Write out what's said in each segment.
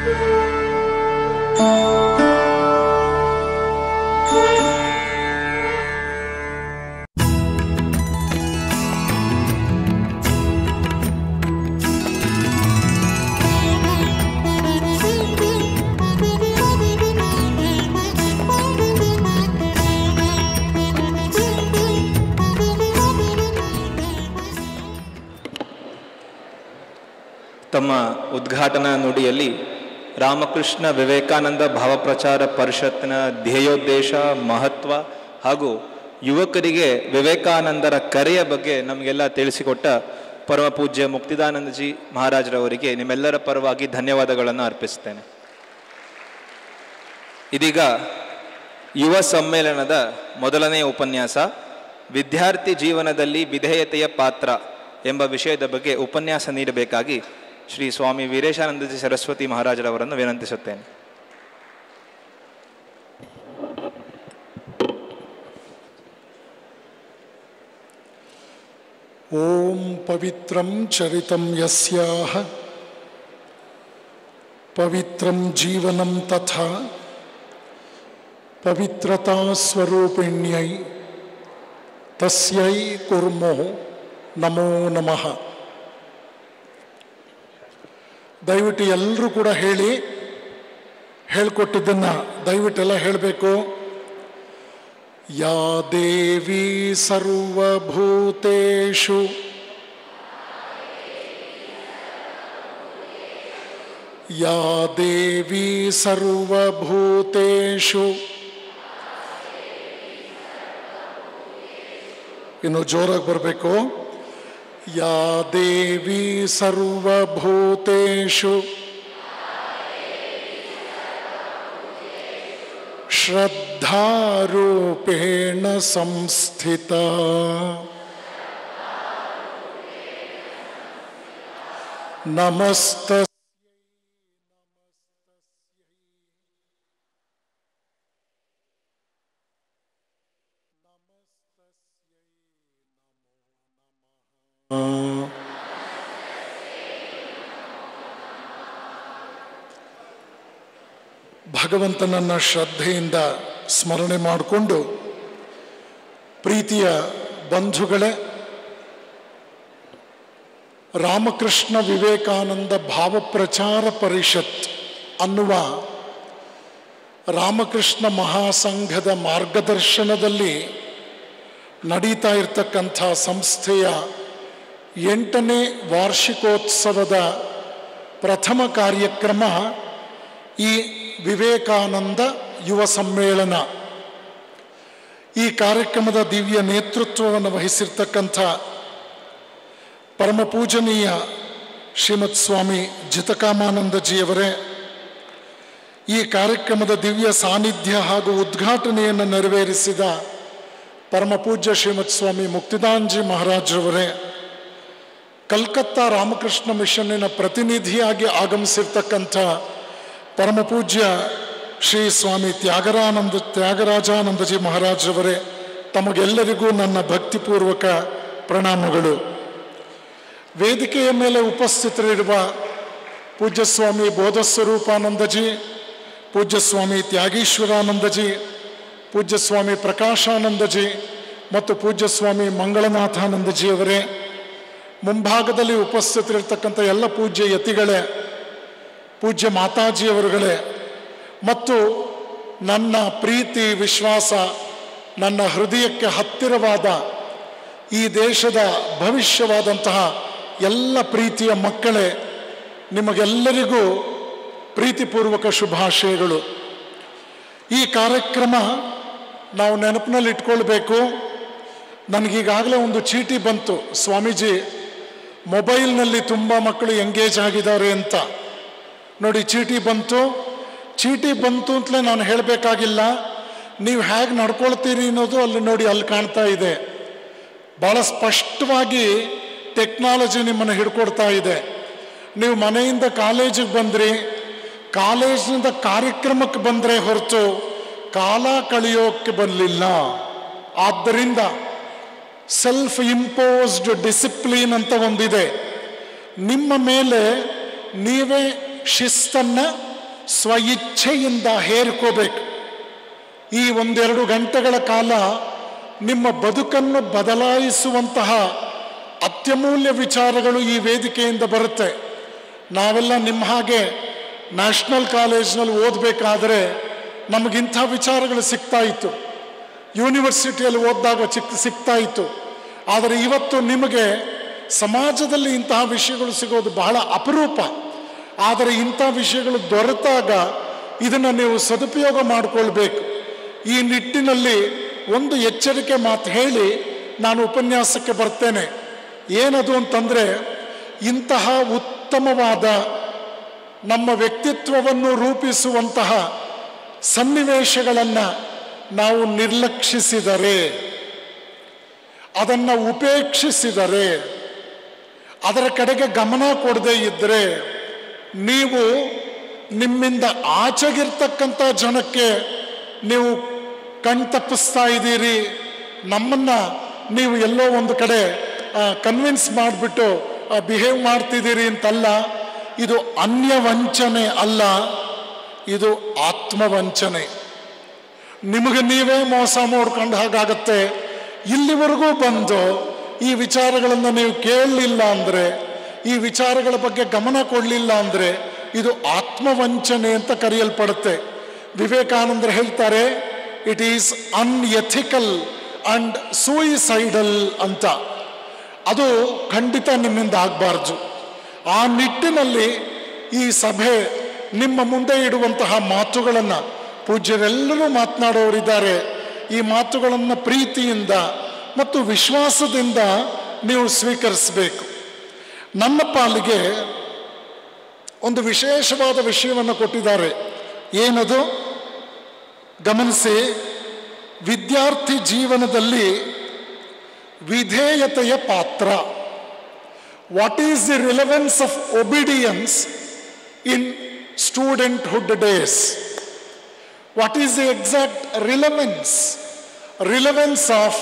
ತಮ್ಮ ಉದ್ಘಾಟನಾ ನುಡಿಯಲ್ಲಿ ರಾಮಕೃಷ್ಣ ವಿವೇಕಾನಂದ ಭಾವಪ್ರಚಾರ ಪರಿಷತ್ತಿನ ಧ್ಯೇಯೋದ್ದೇಶ ಮಹತ್ವ ಹಾಗೂ ಯುವಕರಿಗೆ ವಿವೇಕಾನಂದರ ಕರೆಯ ಬಗ್ಗೆ ನಮಗೆಲ್ಲ ತಿಳಿಸಿಕೊಟ್ಟ ಪರಮ ಪೂಜ್ಯ ಮುಕ್ತಿದಾನಂದಜಿ ಮಹಾರಾಜರವರಿಗೆ ನಿಮ್ಮೆಲ್ಲರ ಪರವಾಗಿ ಧನ್ಯವಾದಗಳನ್ನು ಅರ್ಪಿಸ್ತೇನೆ ಇದೀಗ ಯುವ ಸಮ್ಮೇಳನದ ಮೊದಲನೇ ಉಪನ್ಯಾಸ ವಿದ್ಯಾರ್ಥಿ ಜೀವನದಲ್ಲಿ ವಿಧೇಯತೆಯ ಪಾತ್ರ ಎಂಬ ವಿಷಯದ ಬಗ್ಗೆ ಉಪನ್ಯಾಸ ನೀಡಬೇಕಾಗಿ ಶ್ರೀ ಸ್ವಾಮಿ ವೀರೇಶಾನಂದಜಿ ಸರಸ್ವತಿ ಮಹಾರಾಜರವರನ್ನು ವಿನಂತಿಸುತ್ತೇನೆ ॐ पवित्रं चरितं यस्याः पवित्रं जीवनं तथा पवित्रतास्वरूपिण्यै तस्यै कुर्मो ನಮೋ ನಮಃ ದಯವಿಟ್ಟು ಎಲ್ಲರೂ ಕೂಡ ಹೇಳಿ ಹೇಳ್ಕೊಟ್ಟಿದ್ದನ್ನ ದಯವಿಟ್ಟೆಲ್ಲ ಹೇಳಬೇಕು ಯಾ ದೇವಿ ಸರ್ವಭೂತೇಷು ಯಾ ದೇವಿ ಸರ್ವಭೂತೇಷು ಇನ್ನು ಜೋರಾಗಿ ಬರಬೇಕು ಯಾ ದೇವಿ ಸರ್ವಭೂತೇಷು श्रद्धारूपेण संस्थिता नमस्त ಭಗವಂತನನ್ನ ಶ್ರದ್ಧೆಯಿಂದ ಸ್ಮರಣೆ ಮಾಡಿಕೊಂಡು ಪ್ರೀತಿಯ ಬಂಧುಗಳೇ ರಾಮಕೃಷ್ಣ ವಿವೇಕಾನಂದ ಭಾವಪ್ರಚಾರ ಪರಿಷತ್ ಅನ್ನುವ ರಾಮಕೃಷ್ಣ ಮಹಾಸಂಘದ ಮಾರ್ಗದರ್ಶನದಲ್ಲಿ ನಡೀತಾ ಇರತಕ್ಕಂಥ ಸಂಸ್ಥೆಯ ಎಂಟನೇ ವಾರ್ಷಿಕೋತ್ಸವದ ಪ್ರಥಮ ಕಾರ್ಯಕ್ರಮ ಈ ವಿವೇಕಾನಂದ ಯುವ ಸಮ್ಮೇಳನ ಈ ಕಾರ್ಯಕ್ರಮದ ದಿವ್ಯ ನೇತೃತ್ವವನ್ನು ವಹಿಸಿರ್ತಕ್ಕಂಥ ಪರಮ ಪೂಜನೀಯ ಶ್ರೀಮತ್ ಸ್ವಾಮಿ ಜಿತಕಾಮಾನಂದಜಿಯವರೇ ಈ ಕಾರ್ಯಕ್ರಮದ ದಿವ್ಯ ಸಾನ್ನಿಧ್ಯ ಹಾಗೂ ಉದ್ಘಾಟನೆಯನ್ನು ನೆರವೇರಿಸಿದ ಪರಮ ಪೂಜ್ಯ ಶ್ರೀಮತ್ ಸ್ವಾಮಿ ಮುಕ್ತಿದಾನ್ಜಿ ಮಹಾರಾಜ್ರವರೇ ಕಲ್ಕತ್ತಾ ರಾಮಕೃಷ್ಣ ಮಿಷನ್ನಿನ ಪ್ರತಿನಿಧಿಯಾಗಿ ಆಗಮಿಸಿರ್ತಕ್ಕಂಥ ಪರಮ ಪೂಜ್ಯ ಶ್ರೀ ಸ್ವಾಮಿ ತ್ಯಾಗರಾನಂದ ತ್ಯಾಗರಾಜಾನಂದಜಿ ಮಹಾರಾಜರವರೇ ತಮಗೆಲ್ಲರಿಗೂ ನನ್ನ ಭಕ್ತಿಪೂರ್ವಕ ಪ್ರಣಾಮಗಳು ವೇದಿಕೆಯ ಮೇಲೆ ಉಪಸ್ಥಿತರಿರುವ ಪೂಜ್ಯ ಸ್ವಾಮಿ ಬೋಧಸ್ವರೂಪಾನಂದಜಿ ಪೂಜ್ಯ ಸ್ವಾಮಿ ತ್ಯಾಗೀಶ್ವರಾನಂದಜಿ ಪೂಜ್ಯ ಸ್ವಾಮಿ ಪ್ರಕಾಶಾನಂದಜಿ ಮತ್ತು ಪೂಜ್ಯ ಸ್ವಾಮಿ ಮಂಗಳನಾಥಾನಂದಜಿಯವರೇ ಮುಂಭಾಗದಲ್ಲಿ ಉಪಸ್ಥಿತರಿರ್ತಕ್ಕಂಥ ಎಲ್ಲ ಪೂಜ್ಯ ಯತಿಗಳೇ ಪೂಜ್ಯ ಮಾತಾಜಿಯವರುಗಳೇ ಮತ್ತು ನನ್ನ ಪ್ರೀತಿ ವಿಶ್ವಾಸ ನನ್ನ ಹೃದಯಕ್ಕೆ ಹತ್ತಿರವಾದ ಈ ದೇಶದ ಭವಿಷ್ಯವಾದಂತಹ ಎಲ್ಲ ಪ್ರೀತಿಯ ಮಕ್ಕಳೇ ನಿಮಗೆಲ್ಲರಿಗೂ ಪ್ರೀತಿಪೂರ್ವಕ ಶುಭಾಶಯಗಳು ಈ ಕಾರ್ಯಕ್ರಮ ನಾವು ನೆನಪಿನಲ್ಲಿ ಇಟ್ಕೊಳ್ಬೇಕು ನನಗೀಗಾಗಲೇ ಒಂದು ಚೀಟಿ ಬಂತು ಸ್ವಾಮೀಜಿ ಮೊಬೈಲ್ನಲ್ಲಿ ತುಂಬ ಮಕ್ಕಳು ಎಂಗೇಜ್ ಆಗಿದ್ದಾರೆ ಅಂತ ನೋಡಿ ಚೀಟಿ ಬಂತು ಚೀಟಿ ಬಂತು ಅಂತಲೇ ನಾನು ಹೇಳಬೇಕಾಗಿಲ್ಲ ನೀವು ಹೇಗೆ ನಡ್ಕೊಳ್ತೀರಿ ಅನ್ನೋದು ಅಲ್ಲಿ ನೋಡಿ ಅಲ್ಲಿ ಕಾಣ್ತಾ ಇದೆ ಭಾಳ ಸ್ಪಷ್ಟವಾಗಿ ಟೆಕ್ನಾಲಜಿ ನಿಮ್ಮನ್ನು ಹಿಡ್ಕೊಡ್ತಾ ಇದೆ ನೀವು ಮನೆಯಿಂದ ಕಾಲೇಜಿಗೆ ಬಂದ್ರಿ ಕಾಲೇಜಿನಿಂದ ಕಾರ್ಯಕ್ರಮಕ್ಕೆ ಬಂದರೆ ಹೊರತು ಕಾಲ ಕಳೆಯೋಕ್ಕೆ ಬರಲಿಲ್ಲ ಆದ್ದರಿಂದ ಸೆಲ್ಫ್ ಇಂಪೋಸ್ಡ್ ಡಿಸಿಪ್ಲಿನ್ ಅಂತ ಒಂದಿದೆ ನಿಮ್ಮ ಮೇಲೆ ನೀವೇ ಶಿಸ್ತನ್ನು ಸ್ವಇಚ್ಛೆಯಿಂದ ಹೇರ್ಕೋಬೇಕು ಈ ಒಂದೆರಡು ಗಂಟೆಗಳ ಕಾಲ ನಿಮ್ಮ ಬದುಕನ್ನು ಬದಲಾಯಿಸುವಂತಹ ಅತ್ಯಮೂಲ್ಯ ವಿಚಾರಗಳು ಈ ವೇದಿಕೆಯಿಂದ ಬರುತ್ತೆ ನಾವೆಲ್ಲ ನಿಮ್ಮ ಹಾಗೆ ನ್ಯಾಷನಲ್ ಕಾಲೇಜ್ನಲ್ಲಿ ಓದಬೇಕಾದ್ರೆ ನಮಗಿಂಥ ವಿಚಾರಗಳು ಸಿಗ್ತಾ ಇತ್ತು ಯೂನಿವರ್ಸಿಟಿಯಲ್ಲಿ ಓದಿದಾಗ ಚಿಕ್ ಸಿಗ್ತಾ ಇತ್ತು ಆದರೆ ಇವತ್ತು ನಿಮಗೆ ಸಮಾಜದಲ್ಲಿ ಇಂತಹ ವಿಷಯಗಳು ಸಿಗೋದು ಬಹಳ ಅಪರೂಪ ಆದರೆ ಇಂಥ ವಿಷಯಗಳು ದೊರೆತಾಗ ಇದನ್ನು ನೀವು ಸದುಪಯೋಗ ಮಾಡಿಕೊಳ್ಬೇಕು ಈ ನಿಟ್ಟಿನಲ್ಲಿ ಒಂದು ಎಚ್ಚರಿಕೆ ಮಾತು ಹೇಳಿ ನಾನು ಉಪನ್ಯಾಸಕ್ಕೆ ಬರ್ತೇನೆ ಏನದು ಅಂತಂದರೆ ಇಂತಹ ಉತ್ತಮವಾದ ನಮ್ಮ ವ್ಯಕ್ತಿತ್ವವನ್ನು ರೂಪಿಸುವಂತಹ ಸನ್ನಿವೇಶಗಳನ್ನು ನಾವು ನಿರ್ಲಕ್ಷಿಸಿದರೆ ಅದನ್ನು ಉಪೇಕ್ಷಿಸಿದರೆ ಅದರ ಕಡೆಗೆ ಗಮನ ಕೊಡದೇ ಇದ್ದರೆ ನೀವು ನಿಮ್ಮಿಂದ ಆಚೆಗಿರ್ತಕ್ಕಂಥ ಜನಕ್ಕೆ ನೀವು ಕಣ್ತಪ್ಪಿಸ್ತಾ ಇದ್ದೀರಿ ನಮ್ಮನ್ನ ನೀವು ಎಲ್ಲೋ ಒಂದು ಕಡೆ ಕನ್ವಿನ್ಸ್ ಮಾಡಿಬಿಟ್ಟು ಬಿಹೇವ್ ಮಾಡ್ತಿದ್ದೀರಿ ಅಂತಲ್ಲ ಇದು ಅನ್ಯವಂಚನೆ ಅಲ್ಲ ಇದು ಆತ್ಮವಂಚನೆ ನಿಮಗೆ ನೀವೇ ಮೋಸ ಮಾಡ್ಕೊಂಡು ಹಾಗಾಗತ್ತೆ ಇಲ್ಲಿವರೆಗೂ ಬಂದು ಈ ವಿಚಾರಗಳನ್ನು ನೀವು ಕೇಳಲಿಲ್ಲ ಅಂದರೆ ಈ ವಿಚಾರಗಳ ಬಗ್ಗೆ ಗಮನ ಕೊಡಲಿಲ್ಲ ಅಂದರೆ ಇದು ಆತ್ಮವಂಚನೆ ಅಂತ ಕರೆಯಲ್ಪಡುತ್ತೆ ವಿವೇಕಾನಂದರು ಹೇಳ್ತಾರೆ it is unethical and suicidal ಅಂತ ಅದು ಖಂಡಿತ ನಿಮ್ಮಿಂದ ಆಗಬಾರ್ದು ಆ ನಿಟ್ಟಿನಲ್ಲಿ ಈ ಸಭೆ ನಿಮ್ಮ ಮುಂದೆ ಇಡುವಂತಹ ಮಾತುಗಳನ್ನು ಪೂಜ್ಯರೆಲ್ಲರೂ ಮಾತನಾಡೋರಿದ್ದಾರೆ ಈ ಮಾತುಗಳನ್ನು ಪ್ರೀತಿಯಿಂದ ಮತ್ತು ವಿಶ್ವಾಸದಿಂದ ನೀವು ಸ್ವೀಕರಿಸಬೇಕು ನನ್ನ ಪಾಲಿಗೆ ಒಂದು ವಿಶೇಷವಾದ ವಿಷಯವನ್ನು ಕೊಟ್ಟಿದ್ದಾರೆ ಏನದು ಗಮನಿಸಿ ವಿದ್ಯಾರ್ಥಿ ಜೀವನದಲ್ಲಿ ವಿಧೇಯತೆಯ ಪಾತ್ರ what is the relevance of obedience in studenthood days what is the exact relevance relevance of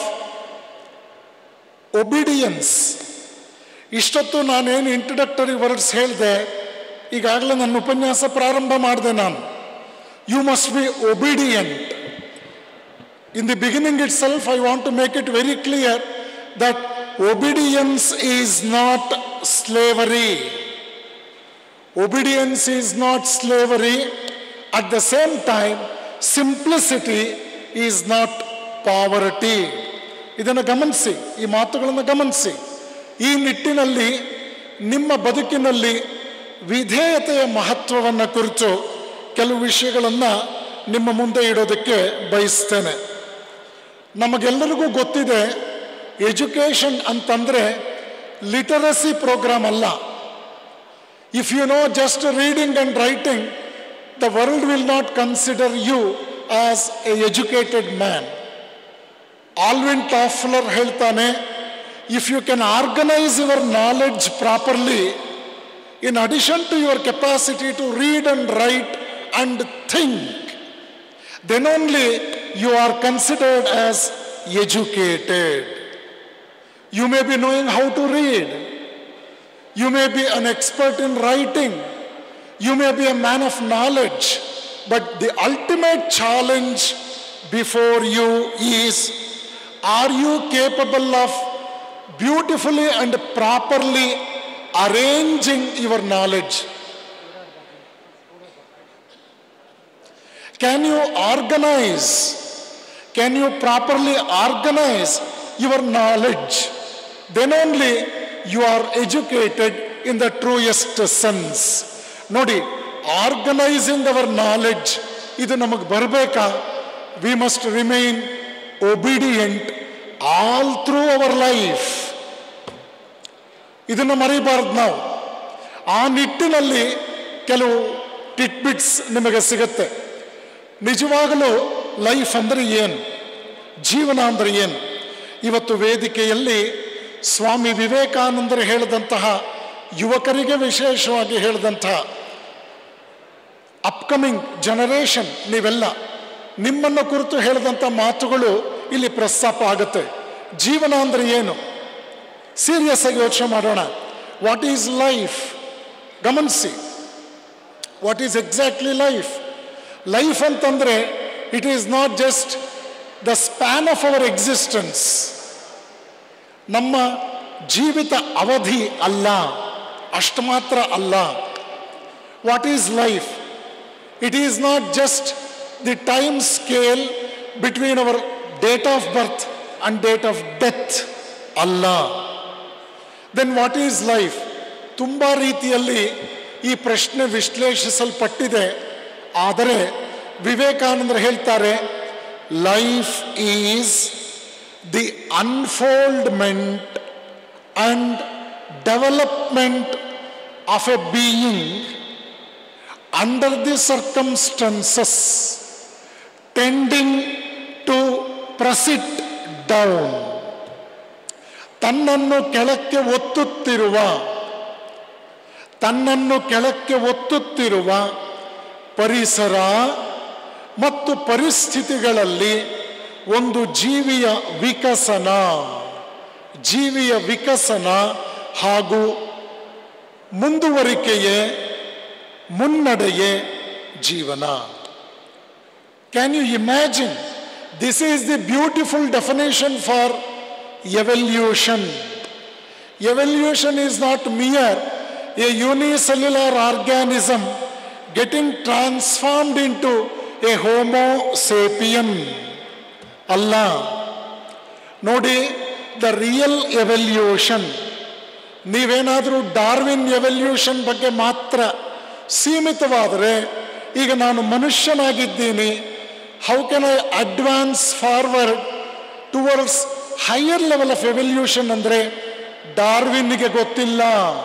obedience ಇಷ್ಟೊತ್ತು ನಾನೇನು ಇಂಟ್ರಡಕ್ಟರಿ ವರ್ಡ್ಸ್ ಹೇಳಿದೆ ಈಗಾಗಲೇ ನನ್ನ ಉಪನ್ಯಾಸ ಪ್ರಾರಂಭ ಮಾಡಿದೆ ನಾನು you must be obedient in the beginning itself I want to make it very clear that obedience is not slavery obedience is not slavery at the same time simplicity is not poverty ಇದನ್ನು ಗಮನಿಸಿ ಈ ಮಾತುಗಳನ್ನು ಗಮನಿಸಿ ಈ ನಿಟ್ಟಿನಲ್ಲಿ ನಿಮ್ಮ ಬದುಕಿನಲ್ಲಿ ವಿಧೇಯತೆಯ ಮಹತ್ವವನ್ನು ಕುರಿತು ಕೆಲವು ವಿಷಯಗಳನ್ನು ನಿಮ್ಮ ಮುಂದೆ ಇಡೋದಕ್ಕೆ ಬಯಸ್ತೇನೆ ನಮಗೆಲ್ಲರಿಗೂ ಗೊತ್ತಿದೆ ಎಜುಕೇಷನ್ ಅಂತಂದರೆ ಲಿಟರಸಿ ಪ್ರೋಗ್ರಾಮ್ ಅಲ್ಲ if you know just reading and writing the world will not consider you as a educated man Alvin Toffler ಹೇಳ್ತಾನೆ if you can organise your knowledge properly in addition to your capacity to read and write and think then only you are considered as educated. You may be knowing how to read. You may be an expert in writing. You may be a man of knowledge. But the ultimate challenge before you is are you capable of beautifully and properly arranging your knowledge? Can you organize? Can you properly organize your knowledge? Then only you are educated in the truest sense. ನೋಡಿ organising our knowledge ಇದು ನಮಗೆ ಬರಬೇಕಾ we must remain obedient all through our life ಇದನ್ನು ಮರಿಬಾರ್ದು ನಾವು ಆ ನಿಟ್ಟಿನಲ್ಲಿ ಕೆಲವು ಟಿಟ್ಬಿಟ್ಸ್ ನಿಮಗೆ ಸಿಗುತ್ತೆ ನಿಜವಾಗಲೂ ಲೈಫ್ ಅಂದರೆ ಏನು ಜೀವನ ಅಂದರೆ ಏನು ಇವತ್ತು ವೇದಿಕೆಯಲ್ಲಿ ಸ್ವಾಮಿ ವಿವೇಕಾನಂದರು ಹೇಳಿದಂತಹ ಯುವಕರಿಗೆ ವಿಶೇಷವಾಗಿ ಹೇಳಿದಂತಹ ಅಪ್ಕಮಿಂಗ್ ಜನರೇಷನ್ ನೀವೆಲ್ಲ ನಿಮ್ಮನ್ನು ಕುರಿತು ಹೇಳಿದಂಥ ಮಾತುಗಳು ಇಲ್ಲಿ ಪ್ರಸ್ತಾಪ ಆಗುತ್ತೆ ಜೀವನ ಅಂದರೆ ಏನು ಸೀರಿಯಸ್ ಆಗಿ ಯೋಚನೆ ಮಾಡೋಣ ವಾಟ್ ಈಸ್ ಲೈಫ್ ಗಮನಿಸಿ what is exactly life life ಅಂತಂದರೆ it is not just the span of our existence ನಮ್ಮ ಜೀವಿತ ಅವಧಿ ಅಲ್ಲ ಅಷ್ಟು ಮಾತ್ರ ಅಲ್ಲ what is life it is not just the time scale between our date of birth and date of death ಅಲ್ಲ then what is life ತುಂಬ ರೀತಿಯಲ್ಲಿ ಈ ಪ್ರಶ್ನೆ ವಿಶ್ಲೇಷಿಸಲ್ಪಟ್ಟಿದೆ ಆದರೆ ವಿವೇಕಾನಂದರು ಹೇಳ್ತಾರೆ life is the unfoldment and development of A being under the circumstances tending to press it down ತನ್ನನ್ನು ಕೆಳಕ್ಕೆ ಒತ್ತುತ್ತಿರುವ ತನ್ನನ್ನು ಕೆಳಕ್ಕೆ ಒತ್ತುತ್ತಿರುವ ಪರಿಸರ ಮತ್ತು ಪರಿಸ್ಥಿತಿಗಳಲ್ಲಿ ಒಂದು ಜೀವಿಯ ವಿಕಸನ ಜೀವಿಯ ವಿಕಸನ ಹಾಗೂ ಮುಂದುವರಿಕೆಯೇ ಮುನ್ನಡೆಯೇ ಜೀವನ can you imagine this is the beautiful definition for evolution evolution is not mere a unicellular organism getting transformed into a homo sapien ಅಲ್ಲ ನೋಡಿ ದ ರಿಯಲ್ ಎವಲ್ಯೂಷನ್ ನೀವೇನಾದರೂ ಡಾರ್ವಿನ್ ಎವಲ್ಯೂಷನ್ ಬಗ್ಗೆ ಮಾತ್ರ ಸೀಮಿತವಾದರೆ ಈಗ ನಾನು ಮನುಷ್ಯನಾಗಿದ್ದೀನಿ how can I advance forward towards higher level of evolution ಅಂದರೆ ಡಾರ್ವಿನ್ಗೆ ಗೊತ್ತಿಲ್ಲ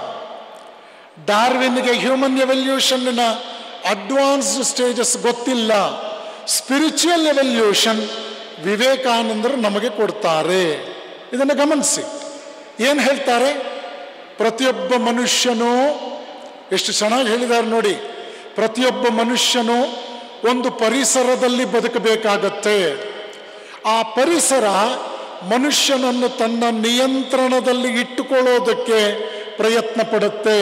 ಡಾರ್ವಿನ್ಗೆ ಹ್ಯೂಮನ್ ಎವಲ್ಯೂಷನ್ನ ಅಡ್ವಾನ್ಸ್ಡ್ ಸ್ಟೇಜಸ್ ಗೊತ್ತಿಲ್ಲ ಸ್ಪಿರಿಚುವಲ್ ಎವಲ್ಯೂಷನ್ ವಿವೇಕಾನಂದರು ನಮಗೆ ಕೊಡ್ತಾರೆ ಇದನ್ನು ಗಮನಿಸಿ ಏನು ಹೇಳ್ತಾರೆ ಪ್ರತಿಯೊಬ್ಬ ಮನುಷ್ಯನೂ ಎಷ್ಟು ಚೆನ್ನಾಗಿ ಹೇಳಿದ್ದಾರೆ ನೋಡಿ ಪ್ರತಿಯೊಬ್ಬ ಮನುಷ್ಯನು ಒಂದು ಪರಿಸರದಲ್ಲಿ ಬದುಕಬೇಕಾಗತ್ತೆ ಆ ಪರಿಸರ ಮನುಷ್ಯನನ್ನು ತನ್ನ ನಿಯಂತ್ರಣದಲ್ಲಿ ಇಟ್ಟುಕೊಳ್ಳೋದಕ್ಕೆ ಪ್ರಯತ್ನ ಪಡುತ್ತೆ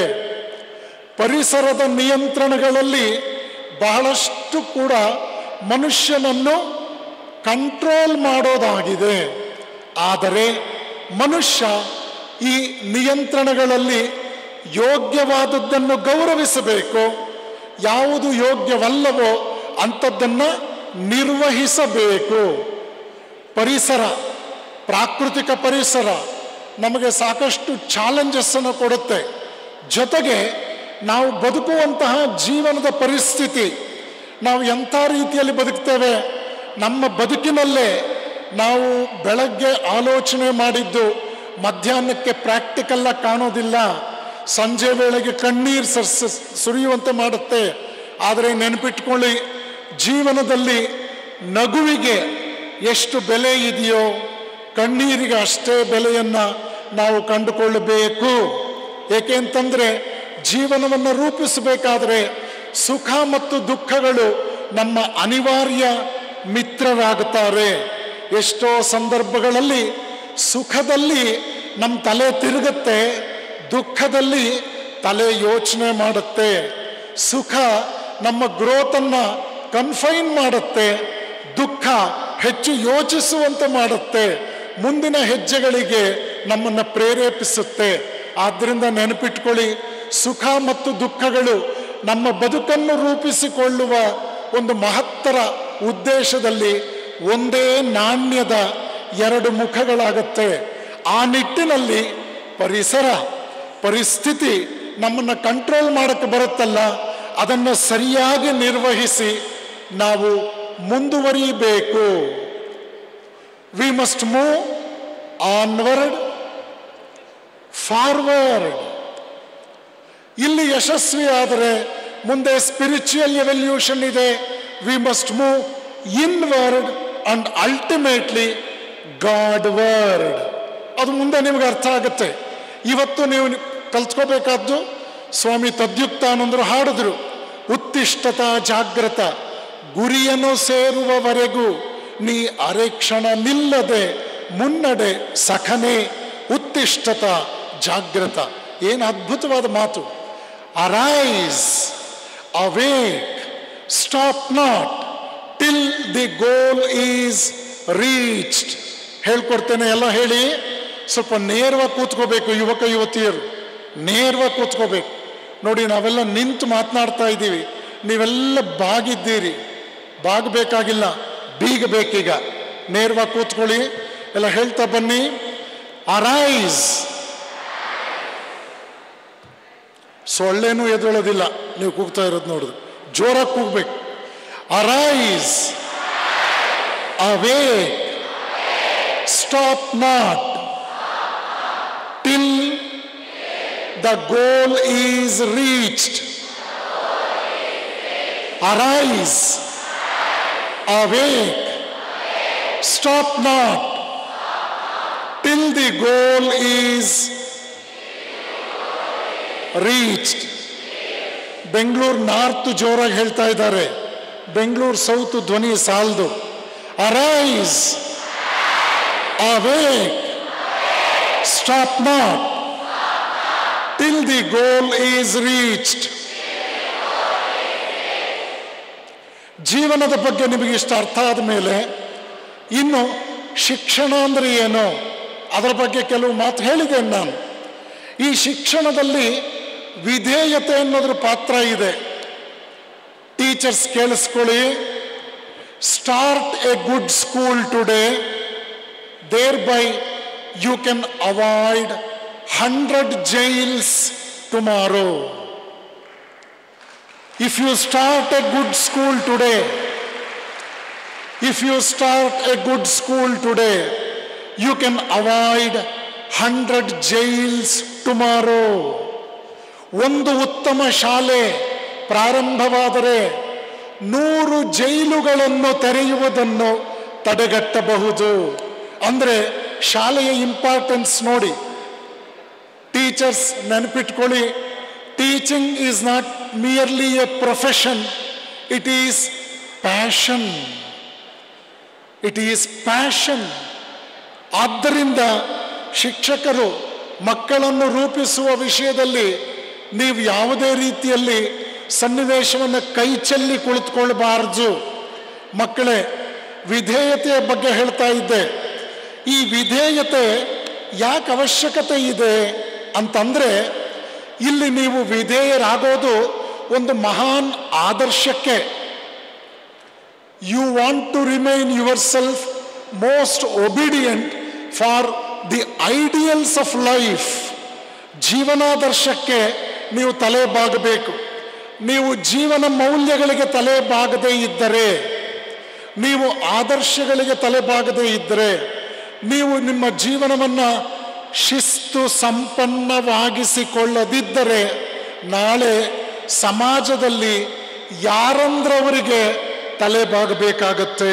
ಪರಿಸರದ ನಿಯಂತ್ರಣಗಳಲ್ಲಿ ಬಹಳಷ್ಟು ಕೂಡ ಮನುಷ್ಯನನ್ನು ಕಂಟ್ರೋಲ್ ಮಾಡೋದಾಗಿದೆ ಆದರೆ ಮನುಷ್ಯ ಈ ನಿಯಂತ್ರಣಗಳಲ್ಲಿ ಯೋಗ್ಯವಾದದ್ದನ್ನು ಗೌರವಿಸಬೇಕು ಯಾವುದು ಯೋಗ್ಯವಲ್ಲವೋ ಅಂಥದ್ದನ್ನು ನಿರ್ವಹಿಸಬೇಕು ಪರಿಸರ ಪ್ರಾಕೃತಿಕ ಪರಿಸರ ನಮಗೆ ಸಾಕಷ್ಟು ಚಾಲೆಂಜಸ್ಸನ್ನು ಕೊಡುತ್ತೆ ಜೊತೆಗೆ ನಾವು ಬದುಕುವಂತಹ ಜೀವನದ ಪರಿಸ್ಥಿತಿ ನಾವು ಎಂಥ ರೀತಿಯಲ್ಲಿ ಬದುಕ್ತೇವೆ ನಮ್ಮ ಬದುಕಿನಲ್ಲೇ ನಾವು ಬೆಳಗ್ಗೆ ಆಲೋಚನೆ ಮಾಡಿದ್ದು ಮಧ್ಯಾಹ್ನಕ್ಕೆ ಪ್ರಾಕ್ಟಿಕಲ್ಲ ಕಾಣೋದಿಲ್ಲ ಸಂಜೆ ವೇಳೆಗೆ ಕಣ್ಣೀರು ಸರ್ಸ ಸುರಿಯುವಂತೆ ಮಾಡುತ್ತೆ ಆದರೆ ನೆನಪಿಟ್ಕೊಳ್ಳಿ ಜೀವನದಲ್ಲಿ ನಗುವಿಗೆ ಎಷ್ಟು ಬೆಲೆ ಇದೆಯೋ ಕಣ್ಣೀರಿಗೆ ಅಷ್ಟೇ ಬೆಲೆಯನ್ನು ನಾವು ಕಂಡುಕೊಳ್ಳಬೇಕು ಏಕೆ ಅಂತಂದರೆ ಜೀವನವನ್ನು ರೂಪಿಸಬೇಕಾದ್ರೆ ಸುಖ ಮತ್ತು ದುಃಖಗಳು ನಮ್ಮ ಅನಿವಾರ್ಯ ಮಿತ್ರರಾಗುತ್ತಾರೆ ಎಷ್ಟೋ ಸಂದರ್ಭಗಳಲ್ಲಿ ಸುಖದಲ್ಲಿ ನಮ್ಮ ತಲೆ ತಿರುಗುತ್ತೆ ದುಃಖದಲ್ಲಿ ತಲೆ ಯೋಚನೆ ಮಾಡುತ್ತೆ ಸುಖ ನಮ್ಮ ಗ್ರೋತನ್ನು ಕನ್ಫೈನ್ ಮಾಡುತ್ತೆ ದುಃಖ ಹೆಚ್ಚು ಯೋಚಿಸುವಂತೆ ಮಾಡುತ್ತೆ ಮುಂದಿನ ಹೆಜ್ಜೆಗಳಿಗೆ ನಮ್ಮನ್ನು ಪ್ರೇರೇಪಿಸುತ್ತೆ ಆದ್ದರಿಂದ ನೆನಪಿಟ್ಕೊಳ್ಳಿ ಸುಖ ಮತ್ತು ದುಃಖಗಳು ನಮ್ಮ ಬದುಕನ್ನು ರೂಪಿಸಿಕೊಳ್ಳುವ ಒಂದು ಮಹತ್ತರ ಉದ್ದೇಶದಲ್ಲಿ ಒಂದೇ ನಾಣ್ಯದ ಎರಡು ಮುಖಗಳಾಗತ್ತೆ ಆ ನಿಟ್ಟಿನಲ್ಲಿ ಪರಿಸರ ಪರಿಸ್ಥಿತಿ ನಮ್ಮನ್ನು ಕಂಟ್ರೋಲ್ ಮಾಡೋಕ್ಕೆ ಬರುತ್ತಲ್ಲ ಅದನ್ನು ಸರಿಯಾಗಿ ನಿರ್ವಹಿಸಿ ನಾವು ಮುಂದುವರಿಯಬೇಕು we must move onward forward ಇಲ್ಲಿ ಯಶಸ್ವಿ ಆದರೆ ಮುಂದೆ ಸ್ಪಿರಿಚುವಲ್ ಎವಲ್ಯೂಷನ್ ಇದೆ we must move inward and ultimately Godward ಅದು ಮುಂದೆ ನಿಮಗೆ ಅರ್ಥ ಆಗುತ್ತೆ ಇವತ್ತು ನೀವು ಕಲ್ತ್ಕೋಬೇಕಾದ್ದು ಸ್ವಾಮಿ ತದ್ಯುಕ್ತಾನಂದರು ಹಾಡಿದ್ರು ಉತ್ತಿಷ್ಟತ ಜಾಗ್ರತ ಗುರಿಯನ್ನು ಸೇರುವವರೆಗೂ ನೀ ಅರೆಕ್ಷಣ ನಿಲ್ಲದೆ ಮುನ್ನಡೆ ಸಖನೆ ಉತ್ತಿಷ್ಟತ ಜಾಗ್ರತ ಏನು ಅದ್ಭುತವಾದ ಮಾತು arise awake, stop not till the goal is reached. ಹೇಳ್ಕೊಡ್ತೇನೆ ಎಲ್ಲ ಹೇಳಿ ಸ್ವಲ್ಪ ನೇರವಾಗಿ ಕೂತ್ಕೋಬೇಕು ಯುವಕ ಯುವತಿಯರು ನೇರವಾಗಿ ಕೂತ್ಕೋಬೇಕು ನೋಡಿ ನಾವೆಲ್ಲ ನಿಂತು ಮಾತನಾಡ್ತಾ ಇದ್ದೀವಿ ನೀವೆಲ್ಲ ಬಾಗಿದ್ದೀರಿ ಬಾಗಬೇಕಾಗಿಲ್ಲ ಬೀಗಬೇಕೀಗ ನೇರವಾಗಿ ಕೂತ್ಕೊಳ್ಳಿ ಎಲ್ಲ ಹೇಳ್ತಾ ಬನ್ನಿ ಅರೈಸ್ ಸೊಳ್ಳೆನೂ ಎದ್ದೇಳೋದಿಲ್ಲ ನೀವು ಕೂಗ್ತಾ ಇರೋದು ನೋಡಿದ್ರೆ ಜೋರಾಗಿ ಕೂಗ್ಬೇಕು arise awake stop not till the goal is reached arise awake stop not till the goal is reached Bengaluru north ಜೋರಾಗಿ ಹೇಳ್ತಾ ಇದ್ದಾರೆ ಬೆಂಗಳೂರು ಸೌತ್ ಧ್ವನಿ ಸಾಲದು arise awake stop not till the goal is reached ಜೀವನದ ಬಗ್ಗೆ ನಿಮಗೆ ಇಷ್ಟ ಅರ್ಥ ಆದ ಮೇಲೆ ಇನ್ನು ಶಿಕ್ಷಣ ಅಂದರೆ ಏನು ಅದರ ಬಗ್ಗೆ ಕೆಲವು ಮಾತು ಹೇಳಿದ್ದೇನೆ ನಾನು ಈ ಶಿಕ್ಷಣದಲ್ಲಿ ವಿಧೇಯತೆ ಅನ್ನೋದ್ರ ಪಾತ್ರ ಇದೆ ಟೀಚರ್ಸ್ ಕೇಳಿಸ್ಕೊಳ್ಳಿ start a good school today thereby you can avoid hundred jails tomorrow If you start a good school today, if you start a good school today, you can avoid 100 jails tomorrow. ಒಂದು ಉತ್ತಮ ಶಾಲೆ ಪ್ರಾರಂಭವಾದರೆ ನೂರು ಜೈಲುಗಳನ್ನು ತೆರೆಯುವುದನ್ನು ತಡೆಗಟ್ಟಬಹುದು ಅಂದರೆ ಶಾಲೆಯ importance ನೋಡಿ teachers ನೆನಪಿಟ್ಕೊಳ್ಳಿ teaching is not merely a profession it is passion it is passion ಆದ್ದರಿಂದ ಶಿಕ್ಷಕರು ಮಕ್ಕಳನ್ನು ರೂಪಿಸುವ ವಿಷಯದಲ್ಲಿ ನೀವು ಯಾವುದೇ ರೀತಿಯಲ್ಲಿ ಸನ್ನಿವೇಶವನ್ನು ಕೈ ಚೆಲ್ಲಿ ಕುಳಿತುಕೊಳ್ಬಾರ್ದು ಮಕ್ಕಳೇ ವಿಧೇಯತೆಯ ಬಗ್ಗೆ ಹೇಳ್ತಾ ಇದ್ದೆ ಈ ವಿಧೇಯತೆ ಯಾಕೆ ಅವಶ್ಯಕತೆ ಇದೆ ಅಂತಂದ್ರೆ ಇಲ್ಲಿ ನೀವು ವಿಧೇಯರಾಗೋದು ಒಂದು ಮಹಾನ್ ಆದರ್ಶಕ್ಕೆ you want to remain yourself most obedient for the ideals of life ಜೀವನಾದರ್ಶಕ್ಕೆ ನೀವು ತಲೆ ಬಾಗಬೇಕು ನೀವು ಜೀವನ ಮೌಲ್ಯಗಳಿಗೆ ತಲೆ ಬಾಗದೇ ಇದ್ದರೆ ನೀವು ಆದರ್ಶಗಳಿಗೆ ತಲೆ ಬಾಗದೇ ಇದ್ದರೆ ನೀವು ನಿಮ್ಮ ಜೀವನವನ್ನು ಶಿಸ್ತು ಸಂಪನ್ನವಾಗಿಸಿಕೊಳ್ಳದಿದ್ದರೆ ನಾಳೆ ಸಮಾಜದಲ್ಲಿ ಯಾರಂದ್ರವರಿಗೆ ತಲೆ ಬಾಗಬೇಕಾಗತ್ತೆ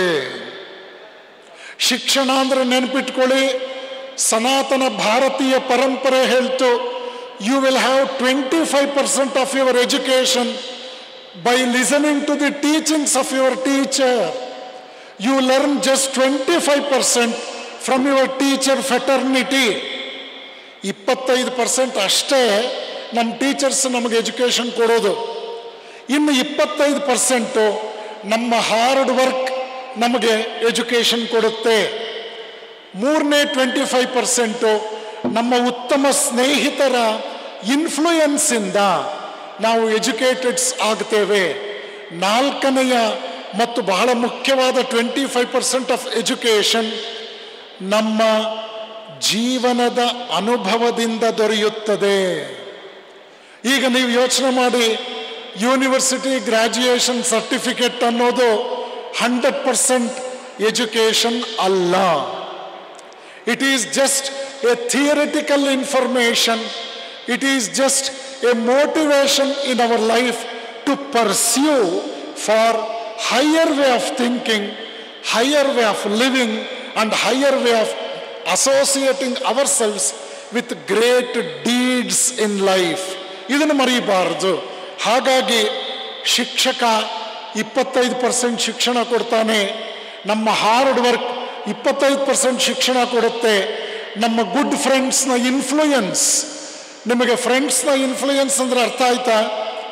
ಶಿಕ್ಷಣ ಅಂದ್ರೆ ನೆನಪಿಟ್ಕೊಳ್ಳಿ ಸನಾತನ ಭಾರತೀಯ ಪರಂಪರೆ ಹೇಳ್ತು you will have twenty five percent of your education by listening to the teachings of your teacher you learn just twenty five percent from your teacher fraternity ಇಪ್ಪತ್ತೈದು ಪರ್ಸೆಂಟ್ ಅಷ್ಟೇ ನಮ್ಮ ಟೀಚರ್ಸ್ ನಮಗೆ ಎಜುಕೇಷನ್ ಕೊಡೋದು ಇನ್ನು ಇಪ್ಪತ್ತೈದು ಪರ್ಸೆಂಟು ನಮ್ಮ hard work ನಮಗೆ education ಕೊಡುತ್ತೆ ಮೂರನೇ ಟ್ವೆಂಟಿ ಫೈವ್ ಪರ್ಸೆಂಟು ನಮ್ಮ ಉತ್ತಮ ಸ್ನೇಹಿತರ ಇನ್ಫ್ಲೂಯೆನ್ಸಿಂದ ನಾವು ಎಜುಕೇಟೆಡ್ಸ್ ಆಗ್ತೇವೆ ನಾಲ್ಕನೆಯ ಮತ್ತು ಬಹಳ ಮುಖ್ಯವಾದ twenty five percent of education ನಮ್ಮ ಜೀವನದ ಅನುಭವದಿಂದ ದೊರೆಯುತ್ತದೆ ಈಗ ನೀವು ಯೋಚನೆ ಮಾಡಿ ಯೂನಿವರ್ಸಿಟಿ ಗ್ರಾಜ್ಯುಯೇಷನ್ ಸರ್ಟಿಫಿಕೇಟ್ ಅನ್ನೋದು ಹಂಡ್ರೆಡ್ ಪರ್ಸೆಂಟ್ ಎಜುಕೇಷನ್ ಅಲ್ಲ it is just a theoretical information it is just a motivation in our life to pursue for higher way of thinking higher way of living and higher way of associating ourselves with great deeds in life ಇದನ್ನು ಮರೀಬಾರದು ಹಾಗಾಗಿ ಶಿಕ್ಷಕ ಇಪ್ಪತ್ತೈದು percent ಶಿಕ್ಷಣ ಕೊಡ್ತಾನೆ ನಮ್ಮ hard work ಇಪ್ಪತ್ತೈದು percent ಶಿಕ್ಷಣ ಕೊಡುತ್ತೆ ನಮ್ಮ ಗುಡ್ ಫ್ರೆಂಡ್ಸ್ನ ಇನ್ಫ್ಲೂಯೆನ್ಸ್ ನಿಮಗೆ ಫ್ರೆಂಡ್ಸ್ನ ಇನ್ಫ್ಲೂಯೆನ್ಸ್ ಅಂದ್ರೆ ಅರ್ಥ ಆಯ್ತಾ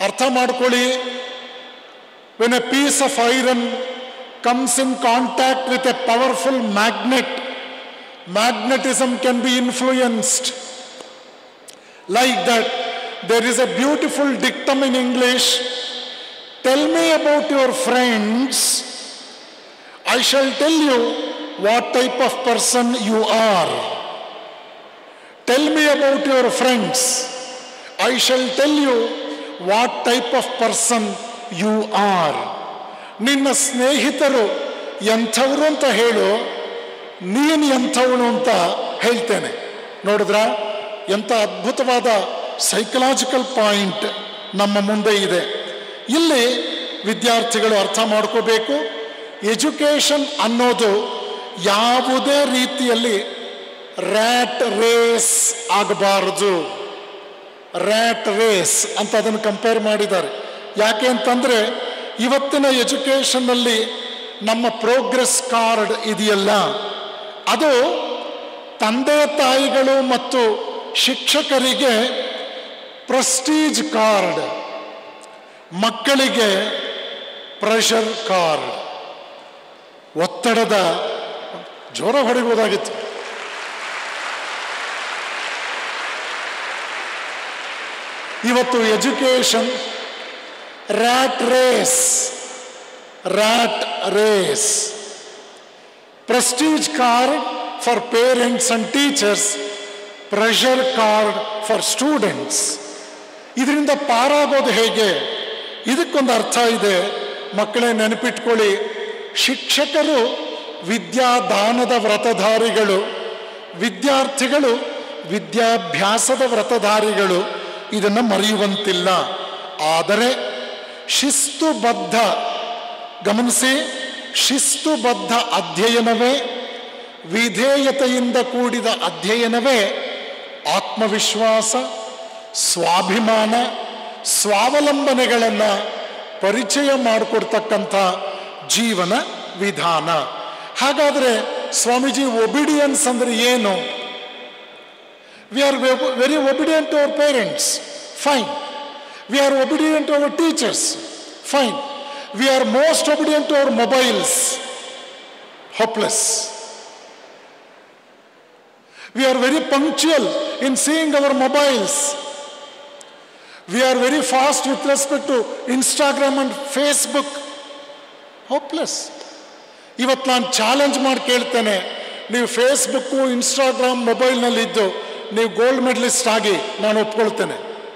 ಅರ್ಥ ಮಾಡ್ಕೊಳ್ಳಿ when a piece of iron comes in contact with a powerful magnet, magnetism can be influenced. Like that, there is a beautiful dictum in English Tell me about your friends, I shall tell you what type of person you are. Tell me about your friends, I shall tell you what type of person you are. ನಿನ್ನ ಸ್ನೇಹಿತರು ಎಂಥವ್ರು ಅಂತ ಹೇಳು ನೀನು ಎಂಥವನು ಅಂತ ಹೇಳ್ತೇನೆ ನೋಡಿದ್ರ ಎಂಥ ಅದ್ಭುತವಾದ ಸೈಕಲಾಜಿಕಲ್ ಪಾಯಿಂಟ್ ನಮ್ಮ ಮುಂದೆ ಇದೆ ಇಲ್ಲಿ ವಿದ್ಯಾರ್ಥಿಗಳು ಅರ್ಥ ಮಾಡ್ಕೋಬೇಕು ಎಜುಕೇಶನ್ ಅನ್ನೋದು ಯಾವುದೇ ರೀತಿಯಲ್ಲಿ ರ್ಯಾಟ್ ರೇಸ್ ಆಗಬಾರದು ರ್ಯಾಟ್ ರೇಸ್ ಅಂತ ಅದನ್ನು ಕಂಪೇರ್ ಮಾಡಿದ್ದಾರೆ ಯಾಕೆ ಅಂತಂದರೆ ಇವತ್ತಿನ ಎಜುಕೇಷನ್ನಲ್ಲಿ ನಮ್ಮ ಪ್ರೋಗ್ರೆಸ್ ಕಾರ್ಡ್ ಇದೆಯಲ್ಲ ಅದು ತಂದೆ ತಾಯಿಗಳು ಮತ್ತು ಶಿಕ್ಷಕರಿಗೆ ಪ್ರೆಸ್ಟೀಜ್ ಕಾರ್ಡ್ ಮಕ್ಕಳಿಗೆ ಪ್ರೆಷರ್ ಕಾರ್ಡ್ ಒತ್ತಡದ ಜೋರ ಹೊಡಿಬೋದಾಗಿತ್ತು ಇವತ್ತು education rat race rat race prestige card for parents and teachers pressure card for students ಇದರಿಂದ ಪಾರಾಗೋದು ಹೇಗೆ ಇದಕ್ಕೊಂದು ಅರ್ಥ ಇದೆ ಮಕ್ಕಳೇ ನೆನಪಿಟ್ಕೊಳ್ಳಿ ಶಿಕ್ಷಕರು ವಿದ್ಯಾದಾನದ ವ್ರತಧಾರಿಗಳು ವಿದ್ಯಾರ್ಥಿಗಳು ವಿದ್ಯಾಭ್ಯಾಸದ ವ್ರತಧಾರಿಗಳು ಇದನ್ನು ಮರೆಯುವಂತಿಲ್ಲ ಆದರೆ ಶಿಸ್ತುಬದ್ಧ ಗಮನಿಸಿ ಶಿಸ್ತುಬದ್ಧ ಅಧ್ಯಯನವೇ ವಿಧೇಯತೆಯಿಂದ ಕೂಡಿದ ಅಧ್ಯಯನವೇ ಆತ್ಮವಿಶ್ವಾಸ ಸ್ವಾಭಿಮಾನ ಸ್ವಾವಲಂಬನೆಗಳನ್ನು ಪರಿಚಯ ಮಾಡಿಕೊಡ್ತಕ್ಕಂಥ ಜೀವನ ವಿಧಾನ ಹಾಗಾದರೆ ಸ್ವಾಮೀಜಿ ಒಬಿಡಿಯನ್ಸ್ ಅಂದ್ರೆ ಏನು we are very obedient to our parents fine we are obedient to our teachers fine we are most obedient to our mobiles hopeless We are very punctual in seeing our mobiles. We are very fast with respect to Instagram and Facebook. Hopeless. ಇವತ್ತು ನಾನು challenge ಮಾಡಿ ಕೇಳ್ತೇನೆ ನೀವು Facebook Instagram ಮೊಬೈಲ್ನಲ್ಲಿದ್ದು ನೀವು gold medalist ಆಗಿ ನಾನು ಒಪ್ಕೊಳ್ತೇನೆ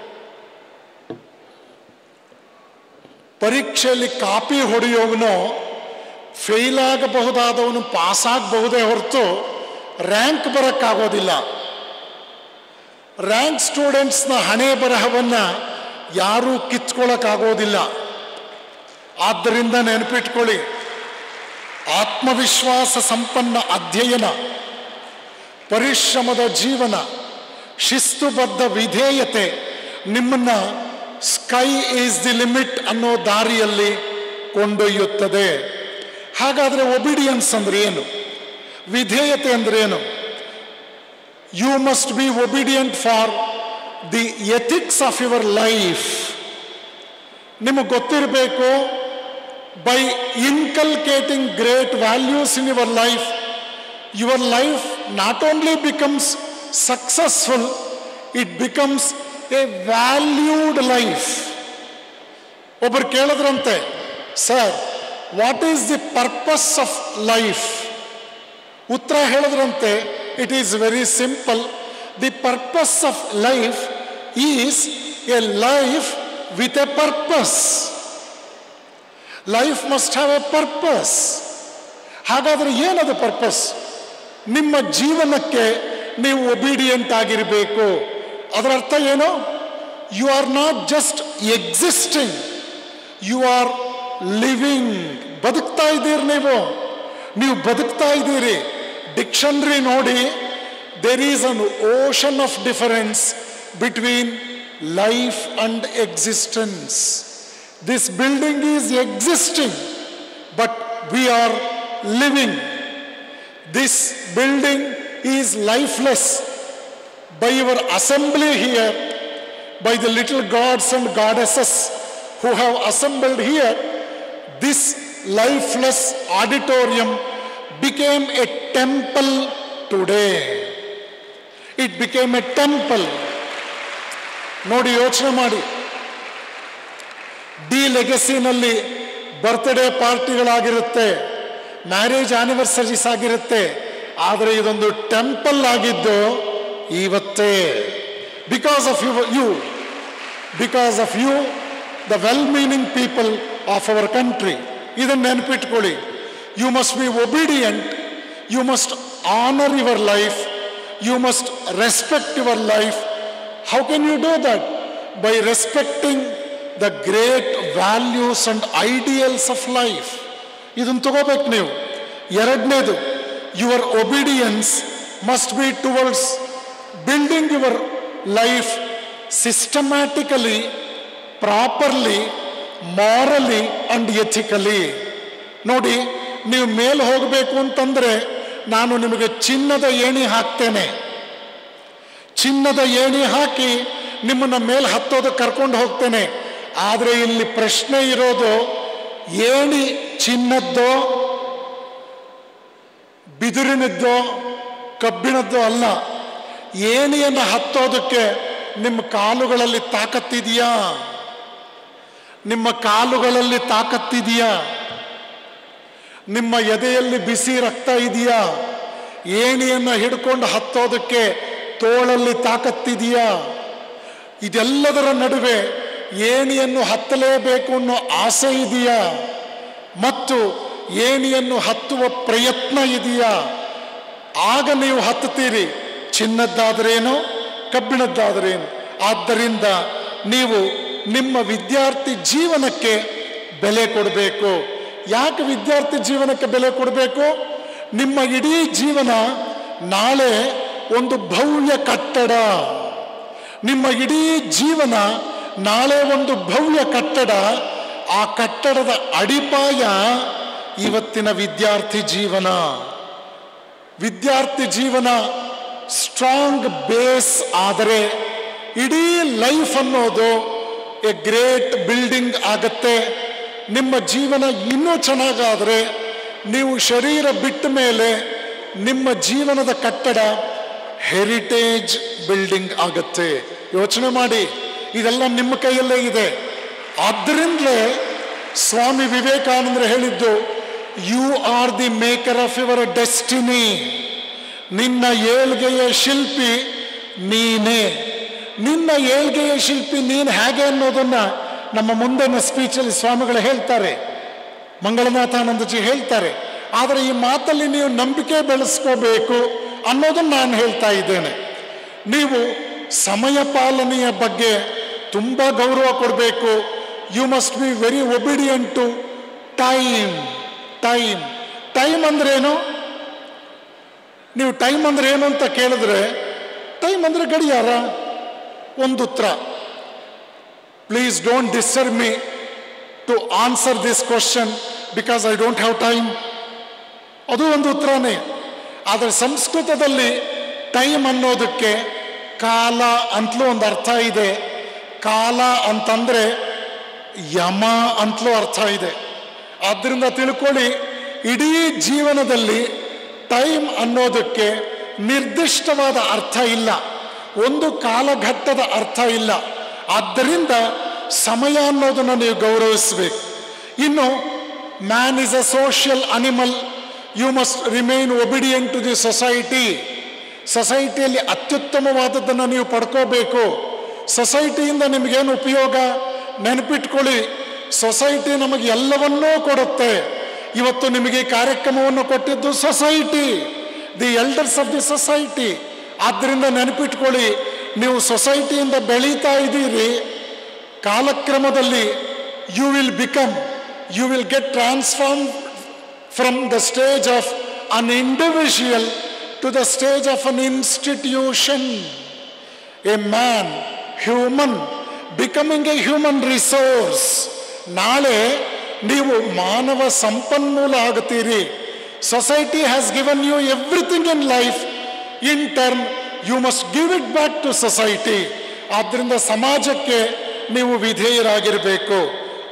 ಪರೀಕ್ಷೆಯಲ್ಲಿ ಕಾಪಿ ಹೊಡೆಯೋವನು ಫೇಲ್ ಆಗಬಹುದಾದವನು ಪಾಸ್ ಆಗಬಹುದೇ ಹೊರತು ರ್ಯಾಂಕ್ ಬರೋಕ್ಕಾಗೋದಿಲ್ಲ ರ್ಯಾಂಕ್ ಸ್ಟೂಡೆಂಟ್ಸ್ನ ಹಣೆ ಬರಹವನ್ನು ಯಾರೂ ಕಿತ್ಕೊಳ್ಳೋಕ್ಕಾಗೋದಿಲ್ಲ ಆದ್ದರಿಂದ ನೆನಪಿಟ್ಕೊಳ್ಳಿ ಆತ್ಮವಿಶ್ವಾಸ ಸಂಪನ್ನ ಅಧ್ಯಯನ ಪರಿಶ್ರಮದ ಜೀವನ ಶಿಸ್ತುಬದ್ಧ ವಿಧೇಯತೆ ನಿಮ್ಮನ್ನ ಸ್ಕೈ ಈಸ್ ದಿ ಲಿಮಿಟ್ ಅನ್ನೋ ದಾರಿಯಲ್ಲಿ ಕೊಂಡೊಯ್ಯುತ್ತದೆ ಹಾಗಾದರೆ ಒಬಿಡಿಯನ್ಸ್ ಅಂದ್ರೆ ಏನು ವಿಧೇಯತೆ ಅಂದ್ರೆ ಏನು you must be obedient for the ethics of your life ನಿಮಗೆ ಗೊತ್ತಿರಬೇಕು by inculcating great values in your life your life not only becomes successful it becomes a valued life ಒಬ್ಬರು ಕೇಳಿದ್ರಂತೆ sir what is the purpose of life ಉತ್ತರ ಹೇಳಿದ್ರಂತೆ it is very simple the purpose of life is a life with a purpose life must have a purpose ಹಾಗಾದ್ರೆ ಏನದು purpose ನಿಮ್ಮ ಜೀವನಕ್ಕೆ ನೀವು obedient ಆಗಿರಬೇಕು ಅದರ ಅರ್ಥ ಏನು you are not just existing you are living ಬದುಕ್ತಾ ಇದ್ದೀರಿ ನೀವು ನೀವು ಬದುಕ್ತಾ ಇದ್ದೀರಿ ಡಿಕ್ಷನರಿ ನೋಡಿ there is an ocean of difference between life and existence this building is existing but we are living this building is lifeless by your assembly here, by the little gods and goddesses who have assembled here, this lifeless auditorium became a temple today. It became a temple. ನೋಡಿ ಯೋಚನೆ ಮಾಡಿ the ಲೆಗಸಿನಲ್ಲಿ birthday ಪಾರ್ಟಿಗಳಾಗಿರುತ್ತೆ marriage anniversaries ಆಗಿರುತ್ತೆ ಆದರೆ ಇದೊಂದು temple ಆಗಿದ್ದು ಇವತ್ತೇ because of you you because of you the well meaning people of our country ಇದನ್ನು ನೆನಪಿಟ್ಕೊಳ್ಳಿ you must be obedient you must honour your life you must respect your life how can you do that by respecting the great values and ideals of life ಇದನ್ನು ತಗೋಬೇಕು ನೀವು ಎರಡನೇದು your obedience must be towards building your life systematically properly morally and ethically ನೋಡಿ ನೀವು ಮೇಲೆ ಹೋಗಬೇಕು ಅಂತಂದ್ರೆ ನಾನು ನಿಮಗೆ ಚಿನ್ನದ ಏಣಿ ಹಾಕ್ತೇನೆ ಚಿನ್ನದ ಏಣಿ ಹಾಕಿ ನಿಮ್ಮನ್ನ ಮೇಲೆ ಹತ್ತೋದಕ್ಕೆ ಕರ್ಕೊಂಡು ಹೋಗ್ತೇನೆ ಆದರೆ ಇಲ್ಲಿ ಪ್ರಶ್ನೆ ಇರೋದು ಏಣಿ ಚಿನ್ನದ್ದೋ ಬಿದಿರಿನದ್ದೋ ಕಬ್ಬಿಣದ್ದೋ ಅಲ್ಲ ಏಣಿಯನ್ನು ಹತ್ತೋದಕ್ಕೆ ನಿಮ್ಮ ಕಾಲುಗಳಲ್ಲಿ ತಾಕತ್ತಿದೆಯಾ ನಿಮ್ಮ ಕಾಲುಗಳಲ್ಲಿ ತಾಕತ್ತಿದೆಯಾ ನಿಮ್ಮ ಎದೆಯಲ್ಲಿ ಬಿಸಿ ರಕ್ತ ಇದೆಯಾ ಏಣಿಯನ್ನು ಹಿಡ್ಕೊಂಡು ಹತ್ತೋದಕ್ಕೆ ತೋಳಲ್ಲಿ ತಾಕತ್ತಿದೆಯಾ ಇದೆಲ್ಲದರ ನಡುವೆ ಏಣಿಯನ್ನು ಹತ್ತಲೇಬೇಕು ಅನ್ನೋ ಆಸೆ ಇದೆಯಾ ಮತ್ತು ಏಣಿಯನ್ನು ಹತ್ತುವ ಪ್ರಯತ್ನ ಇದೆಯಾ ಆಗ ನೀವು ಹತ್ತುತ್ತೀರಿ ಚಿನ್ನದ್ದಾದ್ರೇನು ಕಬ್ಬಿಣದ್ದಾದ್ರೇನು ಆದ್ದರಿಂದ ನೀವು ನಿಮ್ಮ ವಿದ್ಯಾರ್ಥಿ ಜೀವನಕ್ಕೆ ಬೆಲೆ ಕೊಡಬೇಕು ಯಾಕೆ ವಿದ್ಯಾರ್ಥಿ ಜೀವನಕ್ಕೆ ಬೆಲೆ ಕೊಡಬೇಕು ನಿಮ್ಮ ಇಡೀ ಜೀವನ ನಾಳೆ ಒಂದು ಭವ್ಯ ಕಟ್ಟಡ ನಿಮ್ಮ ಇಡೀ ಜೀವನ ನಾಳೆ ಒಂದು ಭವ್ಯ ಕಟ್ಟಡ ಆ ಕಟ್ಟಡದ ಅಡಿಪಾಯ ಇವತ್ತಿನ ವಿದ್ಯಾರ್ಥಿ ಜೀವನ ವಿದ್ಯಾರ್ಥಿ ಜೀವನ ಸ್ಟ್ರಾಂಗ್ ಬೇಸ್ ಆದರೆ ಇಡೀ ಲೈಫ್ ಅನ್ನೋದು ಎ ಗ್ರೇಟ್ ಬಿಲ್ಡಿಂಗ್ ಆಗತ್ತೆ ನಿಮ್ಮ ಜೀವನ ಇನ್ನೂ ಚೆನ್ನಾಗಾದರೆ ನೀವು ಶರೀರ ಬಿಟ್ಟ ಮೇಲೆ ನಿಮ್ಮ ಜೀವನದ ಕಟ್ಟಡ ಹೆರಿಟೇಜ್ ಬಿಲ್ಡಿಂಗ್ ಆಗತ್ತೆ ಯೋಚನೆ ಮಾಡಿ ಇದೆಲ್ಲ ನಿಮ್ಮ ಕೈಯಲ್ಲೇ ಇದೆ ಆದ್ದರಿಂದಲೇ ಸ್ವಾಮಿ ವಿವೇಕಾನಂದ್ರ ಹೇಳಿದ್ದು you are the maker of your destiny ನಿನ್ನ ಏಳ್ಗೆಯ ಶಿಲ್ಪಿ ನೀನೇ ನಿನ್ನ ಏಳ್ಗೆಯ ಶಿಲ್ಪಿ ನೀನು ಹೇಗೆ ಅನ್ನೋದನ್ನ ನಮ್ಮ ಮುಂದಿನ ಸ್ಪೀಚಲ್ಲಿ ಸ್ವಾಮಿಗಳು ಹೇಳ್ತಾರೆ ಮಂಗಳನಾಥಾನಂದಜಿ ಹೇಳ್ತಾರೆ ಆದರೆ ಈ ಮಾತಲ್ಲಿ ನೀವು ನಂಬಿಕೆ ಬೆಳೆಸ್ಕೋಬೇಕು ಅನ್ನೋದನ್ನು ನಾನು ಹೇಳ್ತಾ ಇದ್ದೇನೆ ನೀವು ಸಮಯ ಪಾಲನೆಯ ಬಗ್ಗೆ ತುಂಬ ಗೌರವ ಕೊಡಬೇಕು you must be very obedient to time time time ಅಂದ್ರೇನು ನೀವು ಟೈಮ್ ಅಂದ್ರೆ ಏನು ಅಂತ ಕೇಳಿದ್ರೆ ಟೈಮ್ ಅಂದ್ರೆ ಗಡಿಯಾರ ಒಂದು ಉತ್ತರ please don't disturb me to answer this question because I don't have time ಅದು ಒಂದು ಉತ್ತರನೇ ಆದರೆ ಸಂಸ್ಕೃತದಲ್ಲಿ ಟೈಮ್ ಅನ್ನೋದಕ್ಕೆ ಕಾಲ ಅಂತಲೂ ಒಂದು ಅರ್ಥ ಇದೆ ಕಾಲ ಅಂತಂದ್ರೆ ಯಮ ಅಂತಲೂ ಅರ್ಥ ಇದೆ ಆದ್ದರಿಂದ ತಿಳ್ಕೊಳ್ಳಿ ಇಡೀ ಜೀವನದಲ್ಲಿ ಟೈಮ್ ಅನ್ನೋದಕ್ಕೆ ನಿರ್ದಿಷ್ಟವಾದ ಅರ್ಥ ಇಲ್ಲ ಒಂದು ಕಾಲಘಟ್ಟದ ಅರ್ಥ ಇಲ್ಲ ಆದ್ದರಿಂದ ಸಮಯ ಅನ್ನೋದನ್ನು ನೀವು ಗೌರವಿಸಬೇಕು ಇನ್ನು man is a social animal you must remain obedient to the society ಸೊಸೈಟಿಯಲ್ಲಿ ಅತ್ಯುತ್ತಮವಾದದ್ದನ್ನು ನೀವು ಪಡ್ಕೋಬೇಕು ಸೊಸೈಟಿಯಿಂದ ನಿಮಗೇನು ಉಪಯೋಗ ನೆನಪಿಟ್ಕೊಳ್ಳಿ ಸೊಸೈಟಿ ನಮಗೆ ಎಲ್ಲವನ್ನೂ ಕೊಡುತ್ತೆ ಇವತ್ತು ನಿಮಗೆ ಈ ಕಾರ್ಯಕ್ರಮವನ್ನು ಕೊಟ್ಟಿದ್ದು society the elders of the society ಆದ್ದರಿಂದ ನೆನಪಿಟ್ಕೊಳ್ಳಿ ನೀವು ಸೊಸೈಟಿಯಿಂದ ಬೆಳೀತಾ ಇದ್ದೀರಿ ಕಾಲಕ್ರಮದಲ್ಲಿ you will become you will get transform from the stage of an individual to the stage of an institution a man human becoming a human resource ನಾಳೆ ನೀವು ಮಾನವ ಸಂಪನ್ಮೂಲ ಆಗುತ್ತೀರಿ society has given you everything in life in term you must give it back to society ಆದ್ದರಿಂದ ಸಮಾಜಕ್ಕೆ ನೀವು ವಿಧೇಯರಾಗಿರಬೇಕು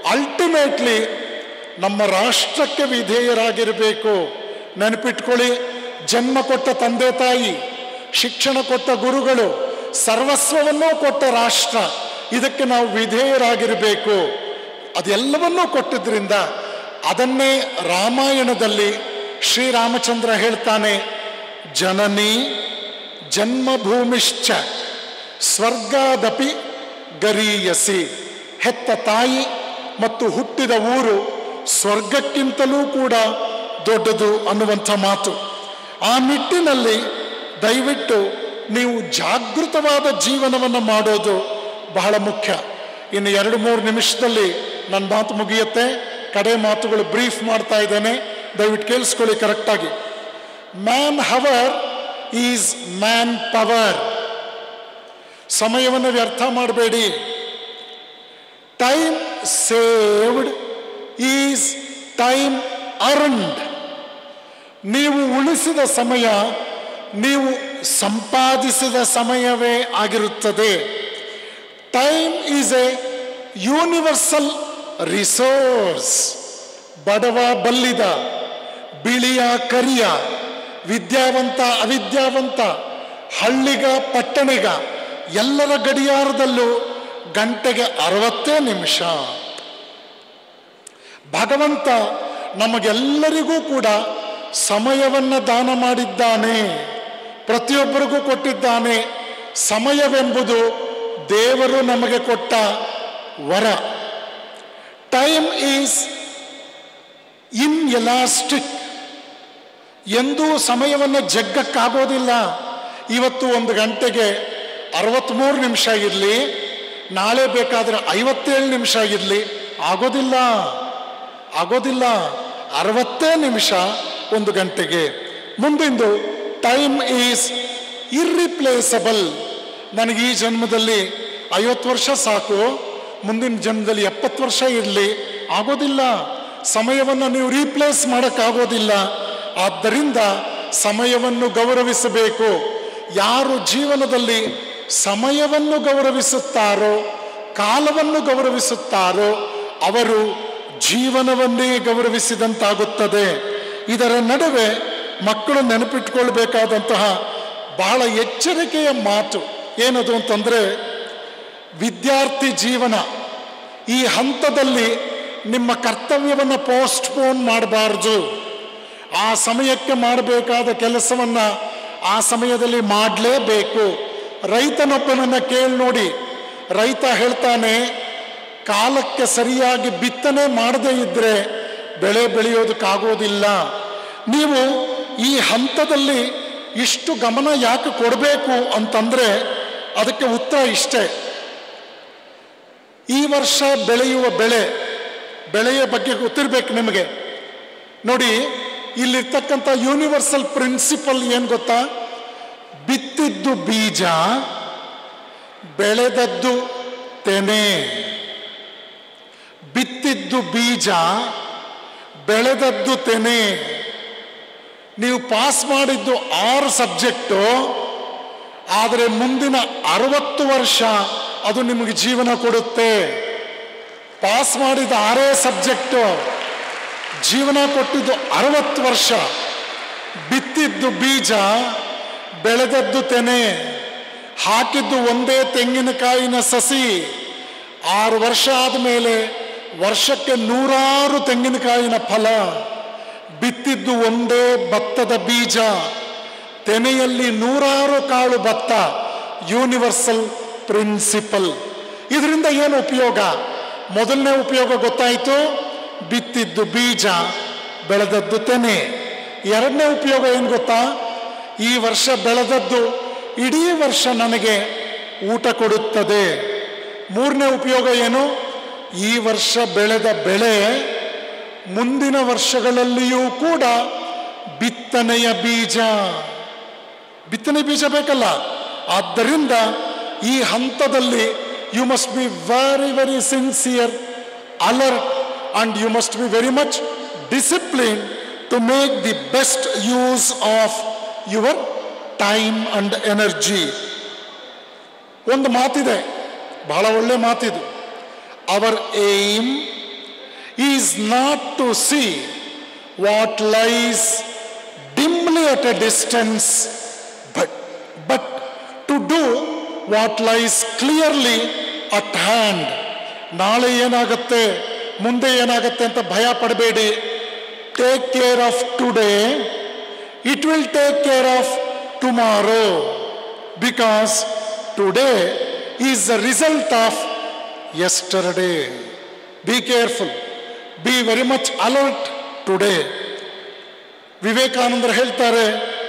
ultimately ನಮ್ಮ ರಾಷ್ಟ್ರಕ್ಕೆ ವಿಧೇಯರಾಗಿರಬೇಕು ನೆನಪಿಟ್ಕೊಳ್ಳಿ ಜನ್ಮ ಕೊಟ್ಟ ತಂದೆ ತಾಯಿ ಶಿಕ್ಷಣ ಕೊಟ್ಟ ಗುರುಗಳು ಸರ್ವಸ್ವವನ್ನೂ ಕೊಟ್ಟ ರಾಷ್ಟ್ರ ಇದಕ್ಕೆ ನಾವು ವಿಧೇಯರಾಗಿರಬೇಕು ಅದೆಲ್ಲವನ್ನೂ ಕೊಟ್ಟಿದ್ರಿಂದ ಅದನ್ನೇ ರಾಮಾಯಣದಲ್ಲಿ ಶ್ರೀರಾಮಚಂದ್ರ ಹೇಳ್ತಾನೆ ಜನನಿ ಜನ್ಮಭೂಮಿಶ್ಚ ಸ್ವರ್ಗಾದಪಿ ಗರೀಯಸಿ ಹೆತ್ತ ತಾಯಿ ಮತ್ತು ಹುಟ್ಟಿದ ಊರು ಸ್ವರ್ಗಕ್ಕಿಂತಲೂ ಕೂಡ ದೊಡ್ಡದು ಅನ್ನುವಂಥ ಮಾತು ಆ ನಿಟ್ಟಿನಲ್ಲಿ ದಯವಿಟ್ಟು ನೀವು ಜಾಗೃತವಾದ ಜೀವನವನ್ನು ಮಾಡೋದು ಬಹಳ ಮುಖ್ಯ ಇನ್ನು ಎರಡು ಮೂರು ನಿಮಿಷದಲ್ಲಿ ನನ್ನ ಮಾತು ಮುಗಿಯುತ್ತೆ ಕಡೆ ಮಾತುಗಳು ಬ್ರೀಫ್ ಮಾಡ್ತಾ ಇದ್ದೇನೆ ದಯವಿಟ್ಟು ಕೇಳಿಸ್ಕೊಳ್ಳಿ ಕರೆಕ್ಟಾಗಿ man hour is man power ಸಮಯವನ್ನು ವ್ಯರ್ಥ ಮಾಡಬೇಡಿ time saved is time earned ನೀವು ಉಳಿಸಿದ ಸಮಯ ನೀವು ಸಂಪಾದಿಸಿದ ಸಮಯವೇ ಆಗಿರುತ್ತದೆ time is a universal resource ಬಡವ ಬಲ್ಲಿದ ಬಿಳಿಯ ಕರಿಯ ವಿದ್ಯಾವಂತ ಅವಿದ್ಯಾವಂತ ಹಳ್ಳಿಗ ಪಟ್ಟಣಿಗ ಎಲ್ಲರ ಗಡಿಯಾರದಲ್ಲೂ ಗಂಟೆಗೆ ಅರವತ್ತೇ ನಿಮಿಷ ಭಗವಂತ ನಮಗೆಲ್ಲರಿಗೂ ಕೂಡ ಸಮಯವನ್ನು ದಾನ ಮಾಡಿದ್ದಾನೆ ಪ್ರತಿಯೊಬ್ಬರಿಗೂ ಕೊಟ್ಟಿದ್ದಾನೆ ಸಮಯವೆಂಬುದು ದೇವರು ನಮಗೆ ಕೊಟ್ಟ ವರ ಟೈಮ್ ಈಸ್ ಇನ್ ಎಲಾಸ್ಟಿಕ್ ಎಂದೂ ಸಮಯವನ್ನು ಜಗ್ಗಕ್ಕಾಗೋದಿಲ್ಲ ಇವತ್ತು ಒಂದು ಗಂಟೆಗೆ ಅರವತ್ತ್ಮೂರು ನಿಮಿಷ ಇರಲಿ ನಾಳೆ ಬೇಕಾದರೆ ಐವತ್ತೇಳು ನಿಮಿಷ ಇರಲಿ ಆಗೋದಿಲ್ಲ ಆಗೋದಿಲ್ಲ ಅರವತ್ತೇ ನಿಮಿಷ ಒಂದು ಗಂಟೆಗೆ ಮುಂದಿಂದು ಟೈಮ್ ಈಸ್ ಇರ್ರಿಪ್ಲೇಸಬಲ್ ನನಗೆ ಈ ಜನ್ಮದಲ್ಲಿ ಐವತ್ತು ವರ್ಷ ಸಾಕು ಮುಂದಿನ ಜನ್ಮದಲ್ಲಿ ಎಪ್ಪತ್ತು ವರ್ಷ ಇರಲಿ ಆಗೋದಿಲ್ಲ ಸಮಯವನ್ನು ನೀವು ರೀಪ್ಲೇಸ್ ಮಾಡೋಕ್ಕಾಗೋದಿಲ್ಲ ಆದ್ದರಿಂದ ಸಮಯವನ್ನು ಗೌರವಿಸಬೇಕು ಯಾರು ಜೀವನದಲ್ಲಿ ಸಮಯವನ್ನು ಗೌರವಿಸುತ್ತಾರೋ ಕಾಲವನ್ನು ಗೌರವಿಸುತ್ತಾರೋ ಅವರು ಜೀವನವನ್ನೇ ಗೌರವಿಸಿದಂತಾಗುತ್ತದೆ ಇದರ ನಡುವೆ ಮಕ್ಕಳು ನೆನಪಿಟ್ಕೊಳ್ಬೇಕಾದಂತಹ ಬಹಳ ಎಚ್ಚರಿಕೆಯ ಮಾತು ಏನದು ಅಂತಂದರೆ ವಿದ್ಯಾರ್ಥಿ ಜೀವನ ಈ ಹಂತದಲ್ಲಿ ನಿಮ್ಮ ಕರ್ತವ್ಯವನ್ನು ಪೋಸ್ಟ್ಪೋನ್ ಮಾಡಬಾರ್ದು ಆ ಸಮಯಕ್ಕೆ ಮಾಡಬೇಕಾದ ಕೆಲಸವನ್ನು ಆ ಸಮಯದಲ್ಲಿ ಮಾಡಲೇಬೇಕು ರೈತನೊಬ್ಬನನ್ನು ಕೇಳಿ ನೋಡಿ ರೈತ ಹೇಳ್ತಾನೆ ಕಾಲಕ್ಕೆ ಸರಿಯಾಗಿ ಬಿತ್ತನೆ ಮಾಡದೇ ಇದ್ದರೆ ಬೆಳೆ ಬೆಳೆಯೋದಕ್ಕಾಗೋದಿಲ್ಲ ನೀವು ಈ ಹಂತದಲ್ಲಿ ಇಷ್ಟು ಗಮನ ಯಾಕೆ ಕೊಡಬೇಕು ಅಂತಂದರೆ ಅದಕ್ಕೆ ಉತ್ತರ ಇಷ್ಟೇ ಈ ವರ್ಷ ಬೆಳೆಯುವ ಬೆಳೆ ಬೆಳೆಯ ಬಗ್ಗೆ ಗೊತ್ತಿರಬೇಕು ನಿಮಗೆ ನೋಡಿ ಇಲ್ಲಿರ್ತಕ್ಕಂಥ ಯೂನಿವರ್ಸಲ್ ಪ್ರಿನ್ಸಿಪಲ್ ಏನು ಗೊತ್ತಾ ಬಿತ್ತಿದ್ದು ಬೀಜ ಬೆಳೆದದ್ದು ತೆನೆ ಬಿತ್ತಿದ್ದು ಬೀಜ ಬೆಳೆದದ್ದು ತೆನೆ ನೀವು ಪಾಸ್ ಮಾಡಿದ್ದು ಆರು ಸಬ್ಜೆಕ್ಟು ಆದರೆ ಮುಂದಿನ ಅರವತ್ತು ವರ್ಷ ಅದು ನಿಮಗೆ ಜೀವನ ಕೊಡುತ್ತೆ ಪಾಸ್ ಮಾಡಿದ ಆರೇ ಸಬ್ಜೆಕ್ಟು ಜೀವನ ಕೊಟ್ಟಿದ್ದು ಅರವತ್ತು ವರ್ಷ ಬಿತ್ತಿದ್ದು ಬೀಜ ಬೆಳೆದದ್ದು ತೆನೆ ಹಾಕಿದ್ದು ಒಂದೇ ತೆಂಗಿನಕಾಯಿನ ಸಸಿ ಆರು ವರ್ಷ ಆದಮೇಲೆ ವರ್ಷಕ್ಕೆ ನೂರಾರು ತೆಂಗಿನಕಾಯಿನ ಫಲ ಬಿತ್ತಿದ್ದು ಒಂದೇ ಭತ್ತದ ಬೀಜ ತೆನೆಯಲ್ಲಿ ನೂರಾರು ಕಾಳು ಭತ್ತ ಯೂನಿವರ್ಸಲ್ ಪ್ರಿನ್ಸಿಪಲ್ ಇದರಿಂದ ಏನು ಉಪಯೋಗ ಮೊದಲನೇ ಉಪಯೋಗ ಗೊತ್ತಾಯಿತು ಬಿತ್ತಿದ್ದು ಬೀಜ ಬೆಳೆದದ್ದು ತೆನೆ ಎರಡನೇ ಉಪಯೋಗ ಏನು ಗೊತ್ತಾ ಈ ವರ್ಷ ಬೆಳೆದದ್ದು ಇಡೀ ವರ್ಷ ನನಗೆ ಊಟ ಕೊಡುತ್ತದೆ ಮೂರನೇ ಉಪಯೋಗ ಏನು ಈ ವರ್ಷ ಬೆಳೆದ ಬೆಳೆ ಮುಂದಿನ ವರ್ಷಗಳಲ್ಲಿಯೂ ಕೂಡ ಬಿತ್ತನೆಯ ಬೀಜ ಬಿತ್ತನೆ ಬೀಜ ಬೇಕಲ್ಲ ಆದ್ದರಿಂದ ಈ ಹಂತದಲ್ಲಿ you must be very very sincere alert and you must be very much discipline to make the best use of your time and energy ಒಂದು ಮಾತಿದೆ ಬಹಳ ಒಳ್ಳೆ ಮಾತಿದು our aim is not to see what lies dimly at a distance, but, but to do what lies clearly at hand. ನಾಳೆ ಏನಾಗುತ್ತೆ ಮುಂದೆ ಏನಾಗುತ್ತೆ ಅಂತ ಭಯ ಪಡಬೇಡಿ take care of today it will take care of tomorrow because today is the result of yesterday be careful be very much alert today ವಿವೇಕಾನಂದರು ಹೇಳ್ತಾರೆ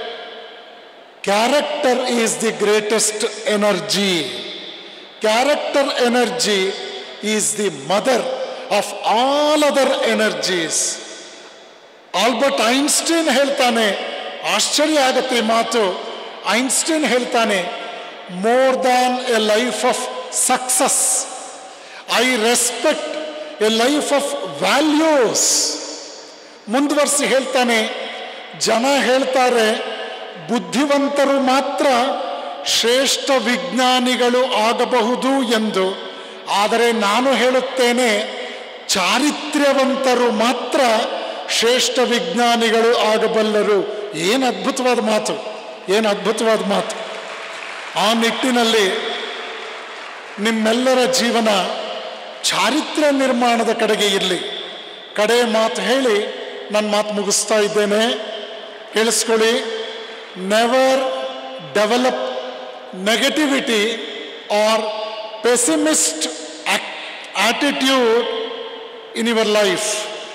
character is the greatest energy character energy is the mother of all other energies Albert Einstein ಹೇಳ್ತಾನೆ ಆಶ್ಚರ್ಯ ಆಗುತ್ತೆ ಈ ಮಾತು Einstein ಹೇಳ್ತಾನೆ more than a life of success I respect a life of values ಮುಂದುವರಿಸಿ ಹೇಳ್ತಾನೆ ಜನ ಹೇಳ್ತಾರೆ ಬುದ್ಧಿವಂತರು ಮಾತ್ರ ಶ್ರೇಷ್ಠ ವಿಜ್ಞಾನಿಗಳು ಆಗಬಹುದು ಎಂದು ಆದರೆ ನಾನು ಹೇಳುತ್ತೇನೆ ಚಾರಿತ್ರ್ಯವಂತರು ಮಾತ್ರ ಶ್ರೇಷ್ಠ ವಿಜ್ಞಾನಿಗಳು ಆಗಬಲ್ಲರು ಏನು ಅದ್ಭುತವಾದ ಮಾತು ಏನು ಅದ್ಭುತವಾದ ಮಾತು ಆ ನಿಟ್ಟಿನಲ್ಲಿ ನಿಮ್ಮೆಲ್ಲರ ಜೀವನ ಚಾರಿತ್ರ್ಯ ನಿರ್ಮಾಣದ ಕಡೆಗೆ ಇರಲಿ ಕಡೆ ಮಾತು ಹೇಳಿ ನನ್ನ ಮಾತು ಮುಗಿಸ್ತಾ ಇದ್ದೇನೆ ಕೇಳಿಸ್ಕೊಳ್ಳಿ never develop negativity or pessimist attitude in your life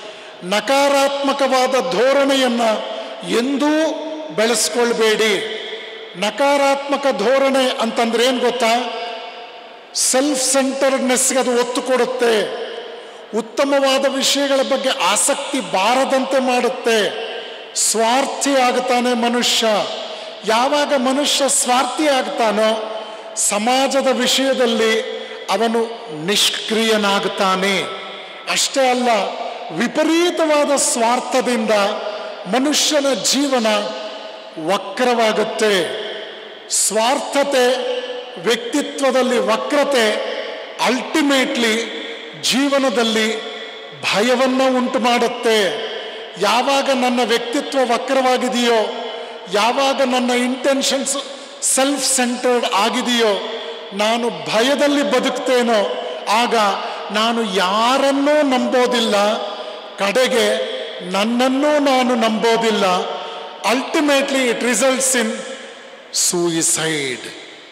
ನಕಾರಾತ್ಮಕವಾದ ಧೋರಣೆಯನ್ನು ಎಂದೂ ಬೆಳೆಸ್ಕೊಳ್ಬೇಡಿ ನಕಾರಾತ್ಮಕ ಧೋರಣೆ ಅಂತಂದ್ರೆ ಏನು ಗೊತ್ತಾ ಸೆಲ್ಫ್ ಸೆಂಟರ್ಡ್ನೆಸ್ಗೆ ಅದು ಒತ್ತು ಕೊಡುತ್ತೆ ಉತ್ತಮವಾದ ವಿಷಯಗಳ ಬಗ್ಗೆ ಆಸಕ್ತಿ ಬಾರದಂತೆ ಮಾಡುತ್ತೆ ಸ್ವಾರ್ಥಿ ಆಗ್ತಾನೆ ಮನುಷ್ಯ ಯಾವಾಗ ಮನುಷ್ಯ ಸ್ವಾರ್ಥಿ ಆಗ್ತಾನೋ ಸಮಾಜದ ವಿಷಯದಲ್ಲಿ ಅವನು ನಿಷ್ಕ್ರಿಯನಾಗ್ತಾನೆ ಅಷ್ಟೇ ಅಲ್ಲ ವಿಪರೀತವಾದ ಸ್ವಾರ್ಥದಿಂದ ಮನುಷ್ಯನ ಜೀವನ ವಕ್ರವಾಗುತ್ತೆ ಸ್ವಾರ್ಥತೆ ವ್ಯಕ್ತಿತ್ವದಲ್ಲಿ ವಕ್ರತೆ ಅಲ್ಟಿಮೇಟ್ಲಿ ಜೀವನದಲ್ಲಿ ಭಯವನ್ನು ಉಂಟು ಮಾಡುತ್ತೆ ಯಾವಾಗ ನನ್ನ ವ್ಯಕ್ತಿತ್ವ ವಕ್ರವಾಗಿದೆಯೋ ಯಾವಾಗ ನನ್ನ ಇಂಟೆನ್ಷನ್ಸ್ ಸೆಲ್ಫ್ ಸೆಂಟರ್ಡ್ ಆಗಿದೆಯೋ ನಾನು ಭಯದಲ್ಲಿ ಬದುಕ್ತೇನೋ ಆಗ ನಾನು ಯಾರನ್ನೂ ನಂಬೋದಿಲ್ಲ ಕಡೆಗೆ ನನ್ನನ್ನೂ ನಾನು ನಂಬೋದಿಲ್ಲ ultimately it results in suicide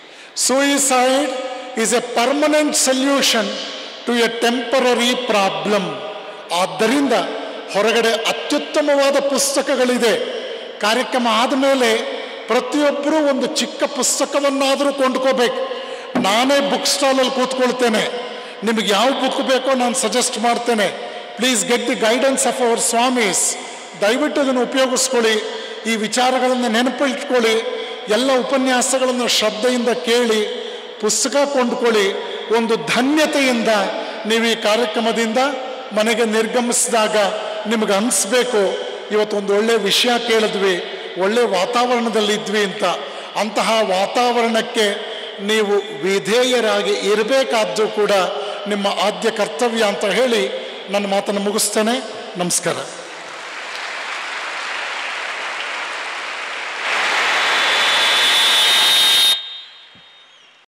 suicide is a permanent solution to a temporary problem ಆದ್ದರಿಂದ ಹೊರಗಡೆ ಅತ್ಯುತ್ತಮವಾದ ಪುಸ್ತಕಗಳಿದೆ ಕಾರ್ಯಕ್ರಮ ಆದಮೇಲೆ ಪ್ರತಿಯೊಬ್ಬರೂ ಒಂದು ಚಿಕ್ಕ ಪುಸ್ತಕವನ್ನಾದರೂ ಕೊಂಡ್ಕೋಬೇಕು ನಾನೇ ಬುಕ್ ಸ್ಟಾಲಲ್ಲಿ ಕೂತ್ಕೊಳ್ತೇನೆ ನಿಮಗೆ ಯಾವ ಬುಕ್ ಬೇಕೋ ನಾನು ಸಜೆಸ್ಟ್ ಮಾಡ್ತೇನೆ please get the guidance of our swamis ದಯವಿಟ್ಟು ಅದನ್ನು ಉಪಯೋಗಿಸ್ಕೊಳ್ಳಿ ಈ ವಿಚಾರಗಳನ್ನು ನೆನಪಿಟ್ಕೊಳ್ಳಿ ಎಲ್ಲ ಉಪನ್ಯಾಸಗಳನ್ನು ಶ್ರದ್ಧೆಯಿಂದ ಕೇಳಿ ಪುಸ್ತಕ ಕೊಂಡ್ಕೊಳ್ಳಿ ಒಂದು ಧನ್ಯತೆಯಿಂದ ನೀವು ಈ ಕಾರ್ಯಕ್ರಮದಿಂದ ಮನೆಗೆ ನಿರ್ಗಮಿಸಿದಾಗ ನಿಮಗೆ ಅನಿಸ್ಬೇಕು ಇವತ್ತೊಂದು ಒಳ್ಳೆ ವಿಷಯ ಕೇಳಿದ್ವಿ ಒಳ್ಳೆ ವಾತಾವರಣದಲ್ಲಿ ಇದ್ವಿ ಅಂತ ಅಂತಹ ವಾತಾವರಣಕ್ಕೆ ನೀವು ವಿಧೇಯರಾಗಿ ಇರಬೇಕಾದ್ದು ಕೂಡ ನಿಮ್ಮ ಆದ್ಯ ಕರ್ತವ್ಯ ಅಂತ ಹೇಳಿ ನನ್ನ ಮಾತನ್ನು ಮುಗಿಸ್ತೇನೆ ನಮಸ್ಕಾರ